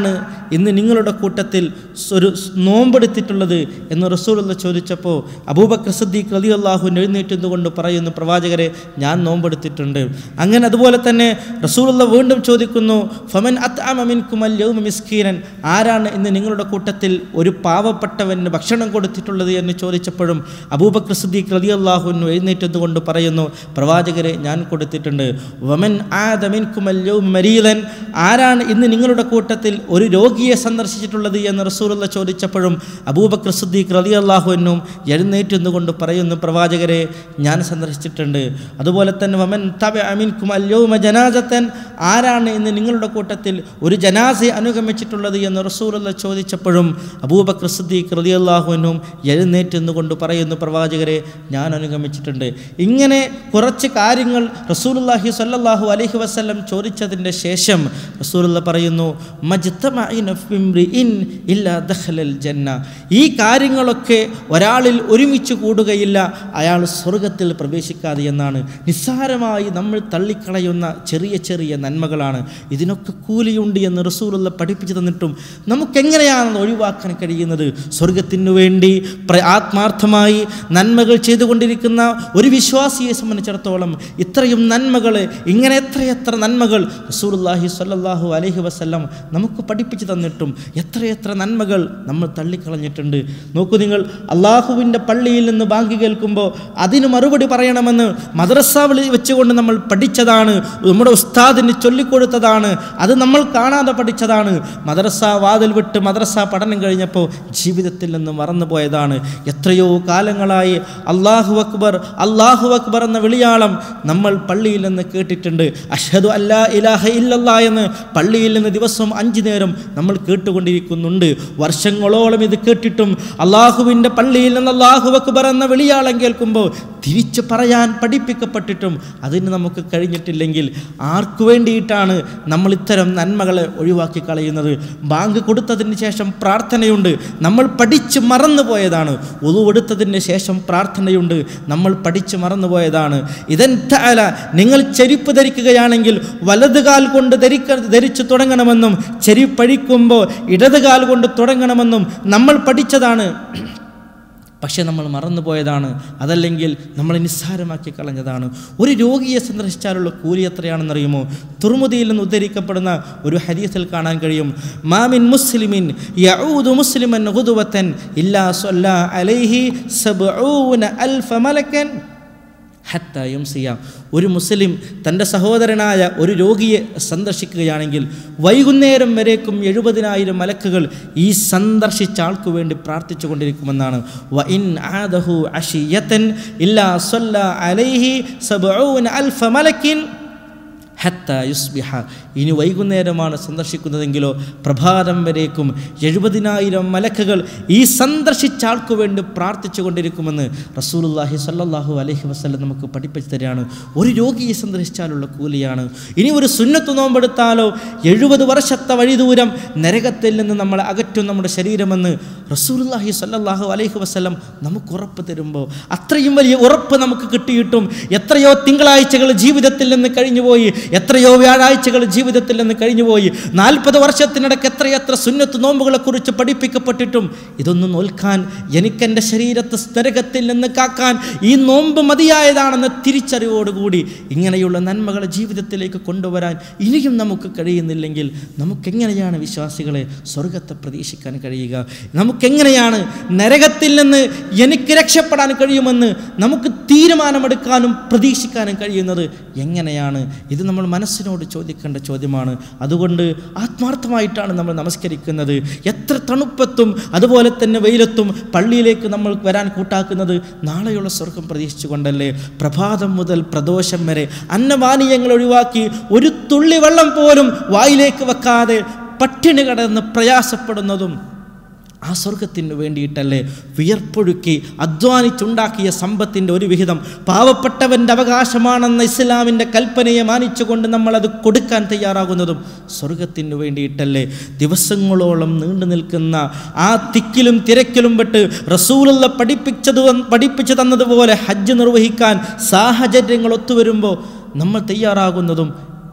ഇന്ന് നിങ്ങളുടെ കൂട്ടത്തിൽ ഒരു നോമ്പെടുത്തിട്ടുള്ളത് എന്ന് റസൂലുള്ള ചോദിച്ചപ്പോൾ അബൂബക്കർ സദ്ദീഖ് റലി അള്ളാഹു എഴുന്നേറ്റുന്നുകൊണ്ട് പറയുന്നു പ്രവാചകരെ ഞാൻ നോമ്പെടുത്തിട്ടുണ്ട് അങ്ങനെ അതുപോലെ തന്നെ റസൂലുള്ള വീണ്ടും ചോദിക്കുന്നു ഫമൻ അത്ത് അമിൻ കുമൽ യൗമ മിസ്കീനൻ ആരാണ് ഇന്ന് നിങ്ങളുടെ കൂട്ടത്തിൽ ഒരു പാവപ്പെട്ടവന് ഭക്ഷണം കൊടുത്തിട്ടുള്ളത് എന്ന് ചോദിച്ചപ്പോഴും അബൂബക്കർ സദ്ദീഖ് റലി അള്ളാഹുവിന് എഴുന്നേറ്റതുകൊണ്ട് പറയുന്നു പ്രവാചകരെ ഞാൻ കൊടുത്തിട്ടുണ്ട് വമൻ ആദമിൻ കുമൽ യൗമ മരീലൻ ആരാണ് ഇന്ന് നിങ്ങളുടെ കൂട്ടത്തിൽ ഒരു രോഗിയെ സന്ദർശിച്ചിട്ടുള്ളത് എന്ന് റസൂലുള്ള ചോദിച്ചപ്പോഴും അബൂബക്കർ സിദ്ദീഖ് റലി അള്ളാഹുവിനും എഴുന്നേറ്റുന്നുകൊണ്ട് പറയുന്നു പ്രവാചകരെ ഞാൻ സന്ദർശിച്ചിട്ടുണ്ട് അതുപോലെ തന്നെ വമൻ തബ അമീൻ കുമല്യോമ ജനാസത്തൻ ആരാണ് ഇന്ന് നിങ്ങളുടെ കൂട്ടത്തിൽ ഒരു ജനാസയെ അനുഗമിച്ചിട്ടുള്ളത് എന്ന് റസൂലുള്ള ചോദിച്ചപ്പോഴും അബൂബക്കർ സിദ്ദീഖ് റലി അള്ളാഹുവിനും എഴുന്നേറ്റുന്നുകൊണ്ട് പറയുന്നു പ്രവാചകരെ ഞാൻ അനുഗമിച്ചിട്ടുണ്ട് ഇങ്ങനെ കുറച്ച് കാര്യങ്ങൾ റസൂലുള്ളാഹി സ്വല്ലല്ലാഹു അലൈഹി വസല്ലം ചോദിച്ചതിൻ്റെ ശേഷം റസൂലുള്ള പറയുന്നു മജ്തമഇന ഫിംറിഇൻ ഇല്ലാ ദഖലൽ ജന്ന ഈ കാര്യങ്ങളൊക്കെ ഒരാളിൽ ഒരുമിച്ച് കൂടുകയില്ല അയാൾ സ്വർഗത്തിൽ പ്രവേശിക്കാതെ എന്നാണ് നിസ്സാരമായി നമ്മൾ തള്ളിക്കളയുന്ന ചെറിയ ചെറിയ നന്മകളാണ് ഇതിനൊക്കെ കൂലിയുണ്ട് എന്ന് റസൂലുള്ള പഠിപ്പിച്ചു തന്നിട്ടും നമുക്കെങ്ങനെയാണ് അത് ഒഴിവാക്കാൻ കഴിയുന്നത് സ്വർഗത്തിനു വേണ്ടി പ്ര ആത്മാർത്ഥമായി നന്മകൾ ചെയ്തുകൊണ്ടിരിക്കുന്ന ഒരു വിശ്വാസിയെ സംബന്ധിച്ചിടത്തോളം ഇത്രയും നന്മകൾ ഇങ്ങനെ എത്രയെത്ര നന്മകൾ റസൂലുള്ളാഹി സ്വല്ലല്ലാഹു അലൈഹി വസല്ലം നമുക്ക് പഠിപ്പിച്ചു തന്നിട്ടും എത്രയെത്ര നന്മകൾ നമ്മൾ തള്ളിക്കളഞ്ഞിട്ടുണ്ട് നോക്കൂ നിങ്ങൾ അള്ളാഹുവിൻ്റെ പള്ളിയിൽ നിന്ന് ബാങ്ക് കേൾക്കുമ്പോൾ അതിന് മറുപടി പറയണമെന്ന് മദ്രസാവിൽ വെച്ചുകൊണ്ട് നമ്മൾ പഠിച്ചതാണ് നമ്മുടെ ഉസ്താദിന് ചൊല്ലിക്കൊടുത്തതാണ് അത് നമ്മൾ കാണാതെ പഠിച്ചതാണ് മദ്രസ വാതിൽ വിട്ട് മദ്രസ പഠനം കഴിഞ്ഞപ്പോൾ ജീവിതത്തിൽ നിന്ന് മറന്നുപോയതാണ് എത്രയോ കാലങ്ങളായി അള്ളാഹു അക്ബർ അള്ളാഹു അക്ബർ എന്ന വിളിയാളം നമ്മൾ പള്ളിയിൽ നിന്ന് കേട്ടിട്ടുണ്ട് അഷദു അല്ലാ ഇലാഹ ഇല്ലല്ലാ എന്ന് പള്ളിയിൽ നിന്ന് ദിവസം അഞ്ചു നേരം നമ്മൾ കേട്ടുകൊണ്ടിരിക്കുന്നുണ്ട് വർഷങ്ങളോളം ഇത് കേട്ടിട്ടും അള്ളാഹുവിൻ്റെ പള്ളിയിൽ നിന്ന് അള്ളാഹു അക്ബർ എന്ന വിളിയാളം കേൾക്കുമ്പോൾ തിരിച്ചു പറയാൻ പഠിപ്പിക്കപ്പെട്ടിട്ടും അതിന് നമുക്ക് കഴിഞ്ഞിട്ടില്ലെങ്കിൽ ആർക്കു വേണ്ടിയിട്ടാണ് നമ്മൾ ഇത്തരം നന്മകളെ ഒഴിവാക്കി കളയുന്നത് ബാങ്ക് കൊടുത്തതിന് ശേഷം പ്രാർത്ഥനയുണ്ട് നമ്മൾ പഠിച്ച് മറന്നുപോയതാണ് ഒതുവെടുത്തതിന് ശേഷം പ്രാർത്ഥനയുണ്ട് നമ്മൾ പഠിച്ച് മറന്നുപോയതാണ് ഇതൻ തആല നിങ്ങൾ ചെരുപ്പ് ധരിക്കുകയാണെങ്കിൽ വലതുകാൽ കൊണ്ട് ധരിക്ക ധരിച്ചു തുടങ്ങണമെന്നും ചെരുപ്പഴിക്കുമ്പോൾ ഇടതുകാൽ കൊണ്ട് തുടങ്ങണമെന്നും നമ്മൾ പഠിച്ചതാണ് പക്ഷേ നമ്മൾ മറന്നുപോയതാണ് അതല്ലെങ്കിൽ നമ്മൾ നിസ്സാരമാക്കി കളഞ്ഞതാണ് ഒരു രോഗിയെ സന്ദർശിച്ചാലുള്ള കൂലി എത്രയാണെന്നറിയുമോ തുർമുദിയിൽ നിന്ന് ഉദ്ധരിക്കപ്പെടുന്ന ഒരു ഹദീസിൽ കാണാൻ കഴിയും മാമിൻ മുസ്ലിമിൻ യഊദു മുസ്ലിമൻ ഹുദുവത്തൻ ഇല്ലാ സ്വല്ലാ അലൈഹി സബ്ഊന അൽഫ മലക്കൻ ഹത്തായും ചെയ്യാം ഒരു മുസ്ലിം തൻ്റെ സഹോദരനായ ഒരു രോഗിയെ സന്ദർശിക്കുകയാണെങ്കിൽ വൈകുന്നേരം വരേക്കും എഴുപതിനായിരം മലക്കുകൾ ഈ സന്ദർശിച്ച ആൾക്ക് വേണ്ടി പ്രാർത്ഥിച്ചു കൊണ്ടിരിക്കുമെന്നാണ് വ ഇൻ ആദഹു അഷിയത്തൻ ഇല്ലാ സ്വല്ല അലൈഹി സബ്ഊന അൽഫ മലക്കിൻ ഹത്ത യുസ്ബിഹ ഇനി വൈകുന്നേരമാണ് സന്ദർശിക്കുന്നതെങ്കിലോ പ്രഭാതം വരേക്കും എഴുപതിനായിരം മലക്കുകൾ ഈ സന്ദർശിച്ച ആൾക്ക് വേണ്ടി പ്രാർത്ഥിച്ചു കൊണ്ടിരിക്കുമെന്ന് റസൂലുല്ലാഹി സല്ലാഹു അലഹി വസ്ലം നമുക്ക് പഠിപ്പിച്ചു തരികയാണ് ഒരു രോഗിയെ സന്ദർശിച്ചാലുള്ള കൂലിയാണ് ഇനി ഒരു സുന്നത്ത് നോമ്പെടുത്താലോ എഴുപത് വർഷത്തെ വഴിദൂരം നരകത്തിൽ നിന്ന് നമ്മളെ അകറ്റും നമ്മുടെ ശരീരമെന്ന് റസൂലുല്ലാഹി സല്ലാഹു അലൈഹി വസ്ലം നമുക്ക് ഉറപ്പ് തരുമ്പോൾ അത്രയും വലിയ ഉറപ്പ് നമുക്ക് കിട്ടിയിട്ടും എത്രയോ തിങ്കളാഴ്ചകൾ ജീവിതത്തിൽ നിന്ന് കഴിഞ്ഞുപോയി എത്രയോ വ്യാഴാഴ്ചകൾ ജീവിതത്തിൽ നിന്ന് കഴിഞ്ഞുപോയി നാൽപ്പത് വർഷത്തിനിടയ്ക്ക് എത്രയെത്ര സുന്നത്ത് നോമ്പുകളെ കുറിച്ച് പഠിപ്പിക്കപ്പെട്ടിട്ടും ഇതൊന്നും നോൽക്കാൻ എനിക്കെൻ്റെ ശരീരത്തെ നരകത്തിൽ നിന്ന് കാക്കാൻ ഈ നോമ്പ് മതിയായതാണെന്ന തിരിച്ചറിവോടുകൂടി ഇങ്ങനെയുള്ള നന്മകളെ ജീവിതത്തിലേക്ക് കൊണ്ടുവരാൻ ഇനിയും നമുക്ക് കഴിയുന്നില്ലെങ്കിൽ നമുക്കെങ്ങനെയാണ് വിശ്വാസികളെ സ്വർഗത്തെ പ്രതീക്ഷിക്കാൻ കഴിയുക നമുക്കെങ്ങനെയാണ് നരകത്തിൽ നിന്ന് എനിക്ക് രക്ഷപ്പെടാൻ കഴിയുമെന്ന് നമുക്ക് തീരുമാനമെടുക്കാനും പ്രതീക്ഷിക്കാനും കഴിയുന്നത് എങ്ങനെയാണ് ഇത് നമ്മൾ മനസ്സിനോട് ചോദിക്കേണ്ട ചോദ്യമാണ് അതുകൊണ്ട് ആത്മാർത്ഥമായിട്ടാണ് നമ്മൾ നമസ്കരിക്കുന്നത് എത്ര തണുപ്പത്തും അതുപോലെ തന്നെ വെയിലത്തും പള്ളിയിലേക്ക് നമ്മൾ വരാൻ കൂട്ടാക്കുന്നത് നാളെയുള്ള സ്വർഗം പ്രതീക്ഷിച്ചുകൊണ്ടല്ലേ പ്രഭാതം മുതൽ പ്രദോഷം വരെ അന്നപാനീയങ്ങൾ ഒഴിവാക്കി ഒരു തുള്ളി വെള്ളം പോലും വായിലേക്ക് വെക്കാതെ പട്ടിണി കടന്ന് പ്രയാസപ്പെടുന്നതും ആ സ്വർഗത്തിന് വേണ്ടിയിട്ടല്ലേ വിയർപ്പൊഴുക്കി അധ്വാനിച്ചുണ്ടാക്കിയ സമ്പത്തിൻ്റെ ഒരു വിഹിതം പാവപ്പെട്ടവൻ്റെ അവകാശമാണെന്ന ഇസ്ലാമിൻ്റെ കൽപ്പനയെ മാനിച്ചുകൊണ്ട് നമ്മളത് കൊടുക്കാൻ തയ്യാറാകുന്നതും സ്വർഗത്തിന് വേണ്ടിയിട്ടല്ലേ ദിവസങ്ങളോളം നീണ്ടു നിൽക്കുന്ന ആ തിക്കിലും തിരക്കിലും പെട്ട് റസൂലുള്ള പഠിപ്പിച്ചത് പഠിപ്പിച്ചു തന്നതുപോലെ ഹജ്ജ് നിർവഹിക്കാൻ സാഹചര്യങ്ങൾ ഒത്തുവരുമ്പോൾ നമ്മൾ തയ്യാറാകുന്നതും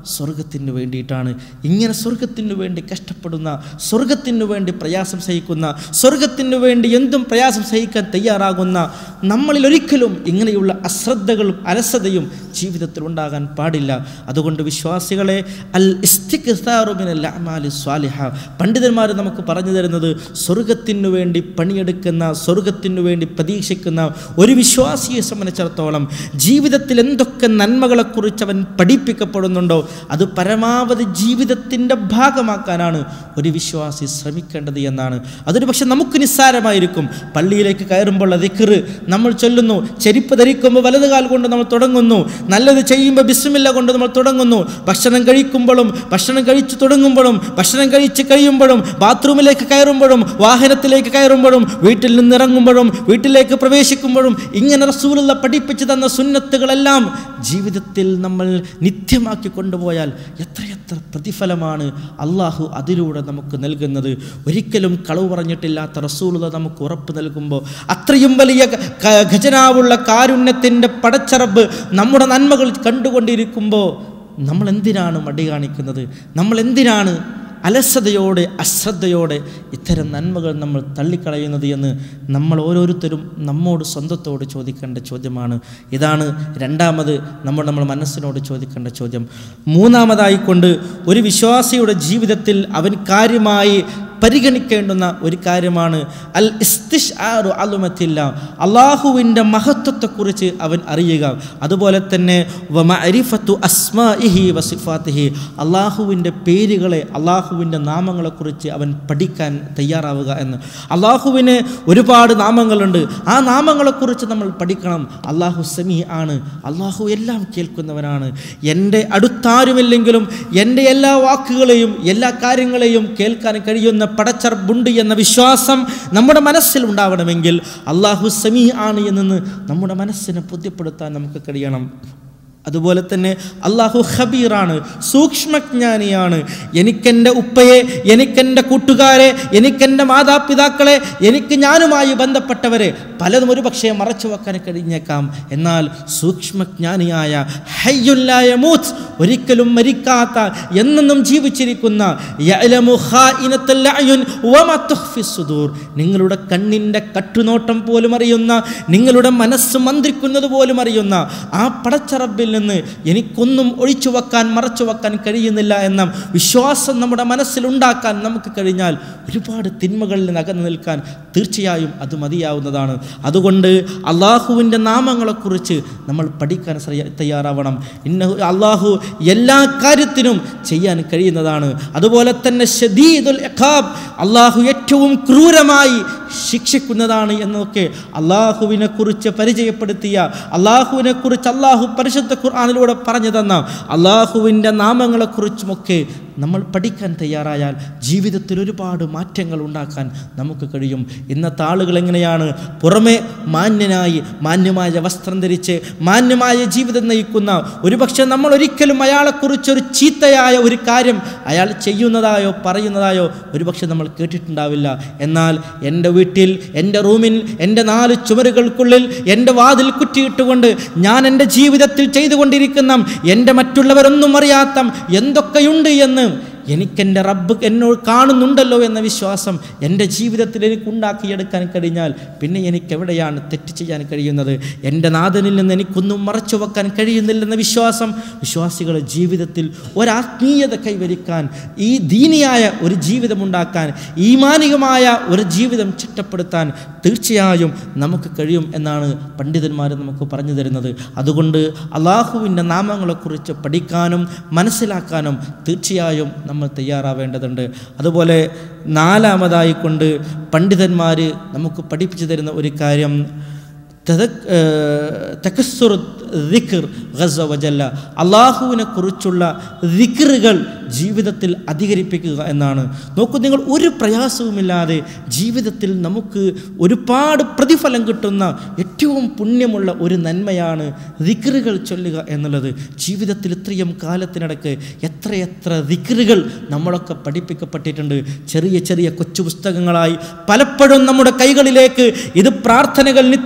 സ്വർഗത്തിന് വേണ്ടിയിട്ടാണ് ഇങ്ങനെ സ്വർഗത്തിനു വേണ്ടി കഷ്ടപ്പെടുന്ന സ്വർഗത്തിനു വേണ്ടി പ്രയാസം സഹിക്കുന്ന സ്വർഗത്തിനു വേണ്ടി എന്തും പ്രയാസം സഹിക്കാൻ തയ്യാറാകുന്ന നമ്മളിൽ ഒരിക്കലും ഇങ്ങനെയുള്ള അശ്രദ്ധകളും അലസതയും ജീവിതത്തിൽ ഉണ്ടാകാൻ പാടില്ല അതുകൊണ്ട് വിശ്വാസികളെ അൽ ഇസ്തിഖ്താറുമിനൽ അമാലി സ്വാലിഹ പണ്ഡിതന്മാർ നമുക്ക് പറഞ്ഞു തരുന്നത് സ്വർഗത്തിനു വേണ്ടി പണിയെടുക്കുന്ന സ്വർഗത്തിനു വേണ്ടി പ്രതീക്ഷിക്കുന്ന ഒരു വിശ്വാസിയെ സംബന്ധിച്ചിടത്തോളം ജീവിതത്തിൽ എന്തൊക്കെ നന്മകളെക്കുറിച്ച് അവൻ പഠിപ്പിക്കപ്പെടുന്നുണ്ടോ അത് പരമാവധി ജീവിതത്തിൻ്റെ ഭാഗമാക്കാനാണ് ഒരു വിശ്വാസി ശ്രമിക്കേണ്ടത് എന്നാണ് അതൊരു പക്ഷെ നമുക്ക് നിസ്സാരമായിരിക്കും പള്ളിയിലേക്ക് കയറുമ്പോൾ ദിക്കറ് നമ്മൾ ചൊല്ലുന്നു ചെരുപ്പ് ധരിക്കുമ്പോൾ വലത് കാൽ കൊണ്ട് നമ്മൾ തുടങ്ങുന്നു നല്ലത് ചെയ്യുമ്പോൾ ബിസ്മില്ല കൊണ്ട് നമ്മൾ തുടങ്ങുന്നു ഭക്ഷണം കഴിക്കുമ്പോഴും ഭക്ഷണം കഴിച്ചു തുടങ്ങുമ്പോഴും ഭക്ഷണം കഴിച്ച് കഴിയുമ്പോഴും ബാത്റൂമിലേക്ക് കയറുമ്പോഴും വാഹനത്തിലേക്ക് കയറുമ്പോഴും വീട്ടിൽ നിന്ന് ഇറങ്ങുമ്പോഴും വീട്ടിലേക്ക് പ്രവേശിക്കുമ്പോഴും ഇങ്ങനെ റസൂലുള്ള പഠിപ്പിച്ചു തന്ന സുന്നത്തുകളെല്ലാം ജീവിതത്തിൽ നമ്മൾ നിത്യമാക്കി കൊണ്ടുപോയാൽ എത്രയെത്ര പ്രതിഫലമാണ് അള്ളാഹു അതിലൂടെ നമുക്ക് നൽകുന്നത് ഒരിക്കലും കളവ് പറഞ്ഞിട്ടില്ലാത്ത റസൂലുള്ള നമുക്ക് ഉറപ്പ് നൽകുമ്പോൾ അത്രയും വലിയ ക- ക- ഖജനാവുള്ള കാരുണ്യത്തിൻ്റെ പടച്ചറബ് നമ്മുടെ നന്മകൾ കണ്ടുകൊണ്ടിരിക്കുമ്പോൾ നമ്മൾ എന്തിനാണ് മടി കാണിക്കുന്നത് നമ്മൾ എന്തിനാണ് അലസതയോടെ അശ്രദ്ധയോടെ ഇത്തരം നന്മകൾ നമ്മൾ തള്ളിക്കളയുന്നത് എന്ന് നമ്മൾ ഓരോരുത്തരും നമ്മോട് സ്വന്തത്തോട് ചോദിക്കേണ്ട ചോദ്യമാണ് ഇതാണ് രണ്ടാമത് നമ്മൾ നമ്മൾ മനസ്സിനോട് ചോദിക്കേണ്ട ചോദ്യം മൂന്നാമതായിക്കൊണ്ട് ഒരു വിശ്വാസിയുടെ ജീവിതത്തിൽ അവൻ കാര്യമായി പരിഗണിക്കേണ്ടുന്ന ഒരു കാര്യമാണ് അൽ ഇസ്തിഷ് ആറു അലുമത്തില്ല അള്ളാഹുവിൻ്റെ മഹത്വത്തെക്കുറിച്ച് അവൻ അറിയുക അതുപോലെ തന്നെ വമഅരിഫത്തു അസ്മാഇഹി വസിഫാത്തിഹി അള്ളാഹുവിൻ്റെ പേരുകളെ അള്ളാഹുവിൻ്റെ നാമങ്ങളെക്കുറിച്ച് അവൻ പഠിക്കാൻ തയ്യാറാവുക എന്ന് അള്ളാഹുവിന് ഒരുപാട് നാമങ്ങളുണ്ട് ആ നാമങ്ങളെക്കുറിച്ച് നമ്മൾ പഠിക്കണം അള്ളാഹു സമീ ആണ് അള്ളാഹു എല്ലാം കേൾക്കുന്നവനാണ് എൻ്റെ അടുത്താരുമില്ലെങ്കിലും എൻ്റെ എല്ലാ വാക്കുകളെയും എല്ലാ കാര്യങ്ങളെയും കേൾക്കാൻ കഴിയുന്ന പടച്ചർബുണ്ട് എന്ന വിശ്വാസം നമ്മുടെ മനസ്സിൽ ഉണ്ടാവണമെങ്കിൽ അള്ളാഹു സമീ ആണ് എന്ന് നമ്മുടെ മനസ്സിനെ ബോധ്യപ്പെടുത്താൻ നമുക്ക് കഴിയണം അതുപോലെ തന്നെ അള്ളാഹു ഖബീറാണ് സൂക്ഷ്മജ്ഞാനിയാണ് എനിക്കെൻ്റെ ഉപ്പയെ എനിക്കെൻ്റെ കൂട്ടുകാരെ എനിക്കെൻ്റെ മാതാപിതാക്കളെ എനിക്ക് ഞാനുമായി ബന്ധപ്പെട്ടവരെ പലതും ഒരു പക്ഷേ മറച്ചു വെക്കാൻ കഴിഞ്ഞേക്കാം എന്നാൽ സൂക്ഷ്മജ്ഞാനിയായ ഹയ്യുല്ലായ മൂത്ത് ഒരിക്കലും മരിക്കാത്ത എന്നെന്നും ജീവിച്ചിരിക്കുന്ന യഅലമു ഖായിനത്തുൽ അയുൻ വമാ തുഖ്ഫി സുദൂർ നിങ്ങളുടെ കണ്ണിൻ്റെ കട്ടുനോട്ടം പോലും അറിയുന്ന നിങ്ങളുടെ മനസ്സ് മന്ത്രിക്കുന്നത് പോലും അറിയുന്ന ആ പടച്ചറബിൽ നിന്ന് എനിക്കൊന്നും ഒഴിച്ചു വെക്കാൻ മറച്ചു വെക്കാൻ കഴിയുന്നില്ല എന്ന വിശ്വാസം നമ്മുടെ മനസ്സിലുണ്ടാക്കാൻ നമുക്ക് കഴിഞ്ഞാൽ ഒരുപാട് തിന്മകളിൽ നിന്ന് അകന്നു നിൽക്കാൻ തീർച്ചയായും അത് മതിയാവുന്നതാണ് അതുകൊണ്ട് അള്ളാഹുവിൻ്റെ നാമങ്ങളെക്കുറിച്ച് നമ്മൾ പഠിക്കാൻ ശ്രയ- തയ്യാറാവണം ഇന്ന അള്ളാഹു എല്ലാ കാര്യത്തിനും ചെയ്യാൻ കഴിയുന്നതാണ് അതുപോലെ തന്നെ ഷദീദുൽ ഇഖാബ് അള്ളാഹു ഏറ്റവും ക്രൂരമായി ശിക്ഷിക്കുന്നതാണ് എന്നൊക്കെ അള്ളാഹുവിനെ കുറിച്ച് പരിചയപ്പെടുത്തിയ അള്ളാഹുവിനെ കുറിച്ച് അള്ളാഹു പരിശുദ്ധ ഖുർആാനിലൂടെ പറഞ്ഞു തന്ന അള്ളാഹുവിൻ്റെ നാമങ്ങളെക്കുറിച്ചുമൊക്കെ നമ്മൾ പഠിക്കാൻ തയ്യാറായാൽ ജീവിതത്തിൽ ഒരുപാട് മാറ്റങ്ങൾ ഉണ്ടാക്കാൻ നമുക്ക് കഴിയും ഇന്നത്തെ ആളുകൾ എങ്ങനെയാണ് പുറമെ മാന്യനായി മാന്യമായ വസ്ത്രം ധരിച്ച് മാന്യമായ ജീവിതം നയിക്കുന്ന ഒരുപക്ഷെ നമ്മൾ ഒരിക്കലും അയാളെക്കുറിച്ചൊരു ചീത്തയായ ഒരു കാര്യം അയാൾ ചെയ്യുന്നതായോ പറയുന്നതായോ ഒരുപക്ഷെ നമ്മൾ കേട്ടിട്ടുണ്ടാവില്ല എന്നാൽ എൻ്റെ വീട്ടിൽ എൻ്റെ റൂമിൽ എൻ്റെ നാല് ചുമരുകൾക്കുള്ളിൽ എൻ്റെ വാതിൽ കുറ്റിയിട്ടുകൊണ്ട് ഞാൻ എൻ്റെ ജീവിതത്തിൽ ചെയ്തുകൊണ്ടിരിക്കുന്ന എൻ്റെ മറ്റുള്ളവരൊന്നും അറിയാത്ത എന്തൊക്കെയുണ്ട് എന്ന് എനിക്കെൻ്റെ റബ്ബ് എന്നോട് കാണുന്നുണ്ടല്ലോ എന്ന വിശ്വാസം എൻ്റെ ജീവിതത്തിൽ എനിക്ക് ഉണ്ടാക്കിയെടുക്കാൻ കഴിഞ്ഞാൽ പിന്നെ എനിക്ക് എവിടെയാണ് തെറ്റ് ചെയ്യാൻ കഴിയുന്നത് എൻ്റെ നാഥനിൽ നിന്ന് എനിക്കൊന്നും മറച്ചു വെക്കാൻ കഴിയുന്നില്ലെന്ന വിശ്വാസം വിശ്വാസികളുടെ ജീവിതത്തിൽ ഒരാത്മീയത കൈവരിക്കാൻ ഈ ദീനിയായ ഒരു ജീവിതമുണ്ടാക്കാൻ ഈമാനികമായ ഒരു ജീവിതം ചിട്ടപ്പെടുത്താൻ തീർച്ചയായും നമുക്ക് കഴിയും എന്നാണ് പണ്ഡിതന്മാർ നമുക്ക് പറഞ്ഞു തരുന്നത് അതുകൊണ്ട് അള്ളാഹുവിൻ്റെ നാമങ്ങളെക്കുറിച്ച് പഠിക്കാനും മനസ്സിലാക്കാനും തീർച്ചയായും നമ്മൾ തയ്യാറാവേണ്ടതുണ്ട് അതുപോലെ നാലാമതായി കൊണ്ട് പണ്ഡിതന്മാർ നമുക്ക് പഠിപ്പിച്ചു തരുന്ന ഒരു കാര്യം തകസ്സുർ ദിഖർ ഗസ വജല്ല അള്ളാഹുവിനെ കുറിച്ചുള്ള ദിക്റുകൾ ജീവിതത്തിൽ അധികരിപ്പിക്കുക എന്നാണ് നോക്കൂ നിങ്ങൾ ഒരു പ്രയാസവുമില്ലാതെ ജീവിതത്തിൽ നമുക്ക് ഒരുപാട് പ്രതിഫലം കിട്ടുന്ന ഏറ്റവും പുണ്യമുള്ള ഒരു നന്മയാണ് ദിക്റുകൾ ചൊല്ലുക എന്നുള്ളത് ജീവിതത്തിൽ ഇത്രയും കാലത്തിനിടക്ക് എത്രയെത്ര ദിക്റുകൾ നമ്മളൊക്കെ പഠിപ്പിക്കപ്പെട്ടിട്ടുണ്ട് ചെറിയ ചെറിയ കൊച്ചു പുസ്തകങ്ങളായി പലപ്പോഴും നമ്മുടെ കൈകളിലേക്ക് ഇത് പ്രാർത്ഥനകൾ നിത്യജീവിതത്തിൽ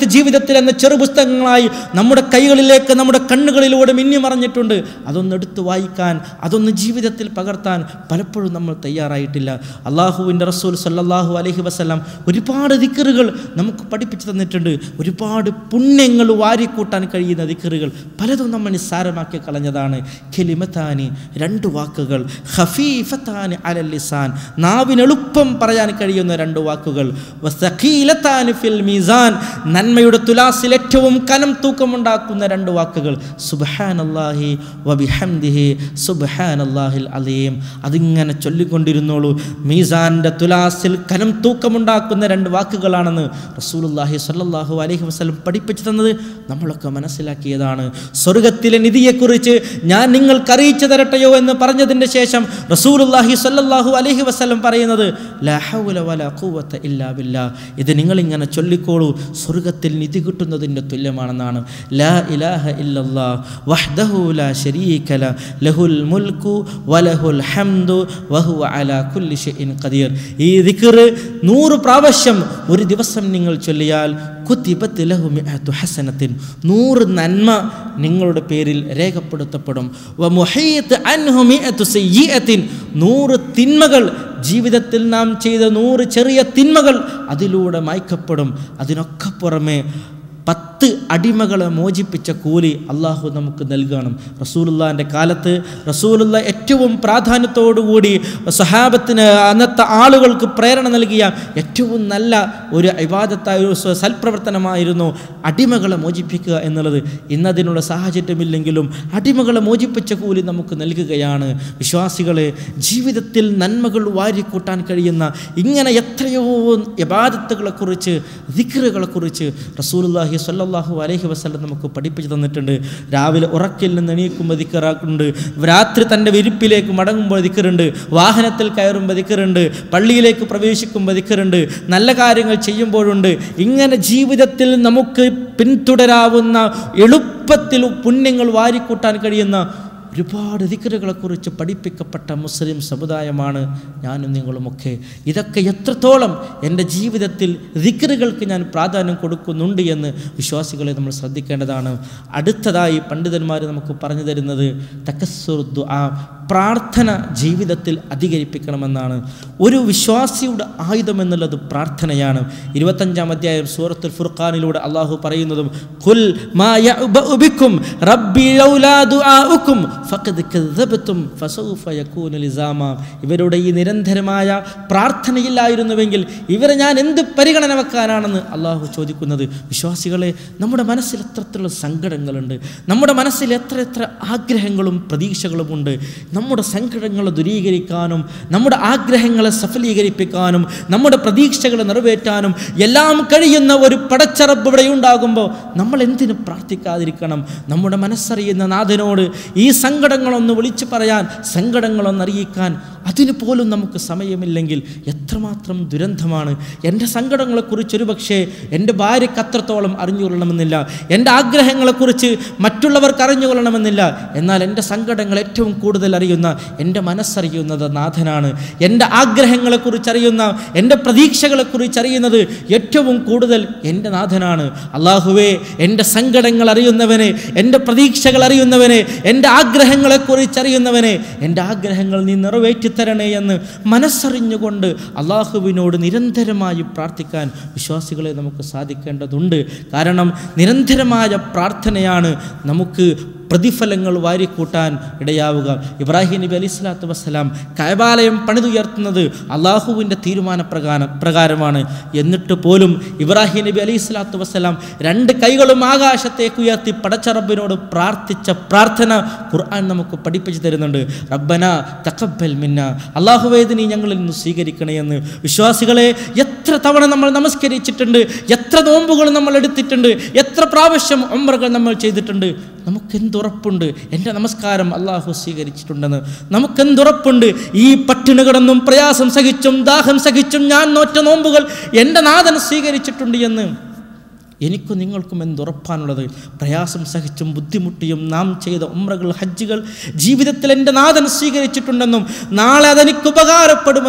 ജീവിതത്തിൽ എന്ന ചെറു പുസ്തകങ്ങളായി നമ്മുടെ കൈകളിലേക്ക് നമ്മുടെ കണ്ണുകളിലൂടെ മിന്നി മറഞ്ഞിട്ടുണ്ട് അതൊന്ന് എടുത്ത് വായിക്കാൻ അതൊന്ന് ജീവിതത്തിൽ പകർത്താൻ പലപ്പോഴും നമ്മൾ തയ്യാറായിട്ടില്ല അള്ളാഹുവിൻ്റെ റസൂൽ സല്ലല്ലാഹു അലൈഹി വസല്ലം ഒരുപാട് ദിക്കറുകൾ നമുക്ക് പഠിപ്പിച്ചു തന്നിട്ടുണ്ട് ഒരുപാട് പുണ്യങ്ങൾ വാരിക്കൂട്ടാൻ കഴിയുന്ന ദിക്കറുകൾ പലതും നമ്മൾ നിസ്സാരമാക്കി കളഞ്ഞതാണ് ഖെലിമത്താനി രണ്ട് വാക്കുകൾ ഖഫീഫത്താനി അലൽ ലിസാൻ നാവിന് എളുപ്പം പറയാൻ കഴിയുന്ന രണ്ട് വാക്കുകൾ വസഖീലത്താനി ഫിൽ മീസാൻ നന്മയുടെ തുലാസിൽ ഏറ്റവും കനം തൂക്കമുണ്ടാക്കുന്ന രണ്ട് വാക്കുകൾ സുബ്ഹാനല്ലാഹി വബിഹംദിഹി സുബ്ഹാനല്ലാഹിൽ അലീം അതിങ്ങനെ ചൊല്ലിക്കൊണ്ടിരുന്നോളൂ മീസാന്റെ തുലാസിൽ കനം തൂക്കമുണ്ടാക്കുന്ന രണ്ട് വാക്കുകളാണെന്ന് റസൂലുള്ളാഹി സ്വല്ലല്ലാഹു അലൈഹി വസല്ലം പഠിപ്പിച്ചു തന്നത് നമ്മളൊക്കെ മനസ്സിലാക്കിയതാണ് സ്വർഗത്തിലെ നിധിയെക്കുറിച്ച് ഞാൻ നിങ്ങൾക്ക് അറിയിച്ചു തരട്ടെയോ എന്ന് പറഞ്ഞതിൻ്റെ ശേഷം റസൂലുള്ളാഹി സ്വല്ലല്ലാഹു അലൈഹി വസല്ലം പറയുന്നത് ലാ ഹൗല വലാ ഖുവത ഇല്ലാ ബില്ലാ ഇത് നിങ്ങളിങ്ങനെ ചൊല്ലിക്കോളൂ സ്വർഗത്തിൽ നിധി കിട്ടുന്നതിൻ്റെ തുല്യമാണെന്നാണ് ലാ ഇലാഹ ഇല്ലല്ലാ വഹ്ദഹു ലാ ശരീക ല ലഹുൽ മുൽക്കു വലഹുൽ ഹംദു വഹുവ അലാ കുല്ലി ഷൈഇൻ ഖദീർ ഈ ദിക്ർ നൂറ് പ്രാവശ്യം ഒരു ദിവസം നിങ്ങൾ ചൊല്ലിയാൽ കുത്തിബത്ത് ലഹു മിഅത്തു ഹസനത്തിൻ നൂറ് നന്മ നിങ്ങളുടെ പേരിൽ രേഖപ്പെടുത്തപ്പെടും വ മുഹീത്ത് അൻഹു മിഅത്തു സയ്യിഅത്തിൻ നൂറ് തിന്മകൾ ജീവിതത്തിൽ നാം ചെയ്ത നൂറ് ചെറിയ തിന്മകൾ അതിലൂടെ മായ്ക്കപ്പെടും അതിനൊക്കെ പുറമെ പത്ത് അടിമകളെ മോചിപ്പിച്ച കൂലി അള്ളാഹു നമുക്ക് നൽകണം റസൂലുള്ളാൻ്റെ കാലത്ത് റസൂലുള്ള ഏറ്റവും പ്രാധാന്യത്തോടുകൂടി സഹാബത്തിന് അന്നത്തെ ആളുകൾക്ക് പ്രേരണ നൽകിയ ഏറ്റവും നല്ല ഒരു ഇബാദത്തായ ഒരു സ്വ- സൽപ്രവർത്തനമായിരുന്നു അടിമകളെ മോചിപ്പിക്കുക എന്നുള്ളത് ഇന്നതിനുള്ള സാഹചര്യമില്ലെങ്കിലും അടിമകളെ മോചിപ്പിച്ച കൂലി നമുക്ക് നൽകുകയാണ് വിശ്വാസികളെ ജീവിതത്തിൽ നന്മകൾ വാരിക്കൂട്ടാൻ കഴിയുന്ന ഇങ്ങനെ എത്രയോ ഇബാദത്തുകളെക്കുറിച്ച് ദിക്റുകളെക്കുറിച്ച് റസൂലുള്ളാഹി സ്വല്ലല്ലാഹു അലൈഹി വസല്ലം നമുക്ക് പഠിപ്പിച്ചു തന്നിട്ടുണ്ട് രാവിലെ ഉറക്കിൽ നിന്ന് എണീക്കുമ്പോൾ ദിക്കറാക്കുന്നുണ്ട് രാത്രി തൻ്റെ വിരിപ്പിലേക്ക് മടങ്ങുമ്പോൾ ദിക്കറുണ്ട് വാഹനത്തിൽ കയറുമ്പോൾ ദിക്കറുണ്ട് പള്ളിയിലേക്ക് പ്രവേശിക്കുമ്പോൾ ദിക്കറുണ്ട് നല്ല കാര്യങ്ങൾ ചെയ്യുമ്പോഴുണ്ട് ഇങ്ങനെ ജീവിതത്തിൽ നമുക്ക് പിന്തുടരാവുന്ന എളുപ്പത്തിൽ പുണ്യങ്ങൾ വാരിക്കൂട്ടാൻ കഴിയുന്ന ഒരുപാട് ദിക്കറുകളെക്കുറിച്ച് പഠിപ്പിക്കപ്പെട്ട മുസ്ലിം സമുദായമാണ് ഞാനും നിങ്ങളുമൊക്കെ ഇതൊക്കെ എത്രത്തോളം എൻ്റെ ജീവിതത്തിൽ ദിക്കറുകൾക്ക് ഞാൻ പ്രാധാന്യം കൊടുക്കുന്നുണ്ട് എന്ന് വിശ്വാസികളെ നമ്മൾ ശ്രദ്ധിക്കേണ്ടതാണ് അടുത്തതായി പണ്ഡിതന്മാർ നമുക്ക് പറഞ്ഞു തരുന്നത് തക്കസ്സുർ ദുആ പ്രാർത്ഥന ജീവിതത്തിൽ അധികരിപ്പിക്കണമെന്നാണ് ഒരു വിശ്വാസിയുടെ ആയുധം എന്നുള്ളത് പ്രാർത്ഥനയാണ് ഇരുപത്തഞ്ചാം അധ്യായം സൂറത്തുൽ ഫുർഖാനിലൂടെ അള്ളാഹു പറയുന്നതും ഖുൽ മാ യഅ്ബഉ ബിക്കും റബ്ബി ലൗലാ ദുആഉക്കും ഫഖദ് കദ്ദബതും ഫസൗഫ യകൂനു ലിസാമ ഇവരുടെ ഈ നിരന്തരമായ പ്രാർത്ഥനയില്ലായിരുന്നുവെങ്കിൽ ഇവരെ ഞാൻ എന്ത് പരിഗണന വെക്കാനാണെന്ന് അള്ളാഹു ചോദിക്കുന്നത് വിശ്വാസികളെ നമ്മുടെ മനസ്സിൽ എത്രത്തോളം സങ്കടങ്ങളുണ്ട് നമ്മുടെ മനസ്സിൽ എത്ര എത്ര ആഗ്രഹങ്ങളും പ്രതീക്ഷകളുമുണ്ട് നമ്മുടെ സങ്കടങ്ങളെ ദൂരീകരിക്കാനും നമ്മുടെ ആഗ്രഹങ്ങളെ സഫലീകരിപ്പിക്കാനും നമ്മുടെ പ്രതീക്ഷകളെ നിറവേറ്റാനും എല്ലാം കഴിയുന്ന ഒരു പടച്ചറപ്പ് ഇവിടെ ഉണ്ടാകുമ്പോൾ നമ്മൾ എന്തിനു പ്രാർത്ഥിക്കാതിരിക്കണം നമ്മുടെ മനസ്സറിയുന്ന നാഥനോട് ഈ സങ്കടങ്ങളൊന്ന് വിളിച്ചു പറയാൻ സങ്കടങ്ങളൊന്ന് അറിയിക്കാൻ അതിന് പോലും നമുക്ക് സമയമില്ലെങ്കിൽ എത്രമാത്രം ദുരന്തമാണ് എൻ്റെ സങ്കടങ്ങളെക്കുറിച്ച് ഒരു പക്ഷേ എൻ്റെ ഭാര്യയ്ക്ക് അത്രത്തോളം അറിഞ്ഞുകൊള്ളണമെന്നില്ല എൻ്റെ ആഗ്രഹങ്ങളെക്കുറിച്ച് മറ്റുള്ളവർക്ക് അറിഞ്ഞുകൊള്ളണമെന്നില്ല എന്നാൽ എൻ്റെ സങ്കടങ്ങൾ ഏറ്റവും കൂടുതൽ അറിയുന്ന എൻ്റെ മനസ്സറിയുന്നത് നാഥനാണ് എൻ്റെ ആഗ്രഹങ്ങളെക്കുറിച്ച് അറിയുന്ന എൻ്റെ പ്രതീക്ഷകളെക്കുറിച്ച് അറിയുന്നത് ഏറ്റവും കൂടുതൽ എൻ്റെ നാഥനാണ് അള്ളാഹുവേ എൻ്റെ സങ്കടങ്ങൾ അറിയുന്നവനെ എൻ്റെ പ്രതീക്ഷകൾ അറിയുന്നവനെ എൻ്റെ ആഗ്രഹങ്ങളെക്കുറിച്ച് അറിയുന്നവനെ എൻ്റെ ആഗ്രഹങ്ങൾ നീ നിറവേറ്റി തരണേ എന്ന് മനസ്സറിഞ്ഞുകൊണ്ട് അള്ളാഹുവിനോട് നിരന്തരമായി പ്രാർത്ഥിക്കാൻ വിശ്വാസികളെ നമുക്ക് സാധിക്കേണ്ടതുണ്ട് കാരണം നിരന്തരമായ പ്രാർത്ഥനയാണ് നമുക്ക് പ്രതിഫലങ്ങൾ വാരിക്കൂട്ടാൻ ഇടയാവുക ഇബ്രാഹിം നബി അലി സ്വലാത്തു വസ്സലാം കൈബാലയം പണിതുയർത്തുന്നത് അള്ളാഹുവിൻ്റെ തീരുമാനപ്രകാരം പ്രകാരമാണ് എന്നിട്ട് പോലും ഇബ്രാഹിം നബി അലി സ്വലാത്തു വസ്സലാം രണ്ട് കൈകളും ആകാശത്തേക്ക് ഉയർത്തി പടച്ചറബിനോട് പ്രാർത്ഥിച്ച പ്രാർത്ഥന ഖുർആൻ നമുക്ക് പഠിപ്പിച്ചു തരുന്നുണ്ട് റബ്ബന തക്കബൽ മിന്ന അള്ളാഹുവേദ് നീ ഞങ്ങളിൽ നിന്ന് സ്വീകരിക്കണേ എന്ന് വിശ്വാസികളെ എത്ര തവണ നമ്മൾ നമസ്കരിച്ചിട്ടുണ്ട് എത്ര നോമ്പുകൾ നമ്മൾ എടുത്തിട്ടുണ്ട് എത്ര പ്രാവശ്യം ഒമ്പറുകൾ നമ്മൾ ചെയ്തിട്ടുണ്ട് നമുക്കെന്തുറപ്പുണ്ട് എൻ്റെ നമസ്കാരം അള്ളാഹു സ്വീകരിച്ചിട്ടുണ്ടെന്ന് നമുക്കെന്തുറപ്പുണ്ട് ഈ പട്ടിണി കിടന്നും പ്രയാസം സഹിച്ചും ദാഹം സഹിച്ചും ഞാൻ നോറ്റ നോമ്പുകൾ എൻ്റെ നാഥൻ സ്വീകരിച്ചിട്ടുണ്ട് എന്ന് എനിക്കും നിങ്ങൾക്കും എന്തുറപ്പാനുള്ളത് പ്രയാസം സഹിച്ചും ബുദ്ധിമുട്ടിയും നാം ചെയ്ത ഉമ്രകൾ ഹജ്ജുകൾ ജീവിതത്തിൽ എൻ്റെ നാഥൻ സ്വീകരിച്ചിട്ടുണ്ടെന്നും നാളെ അതെനിക്ക് ഉപകാരപ്പെടുമെന്നും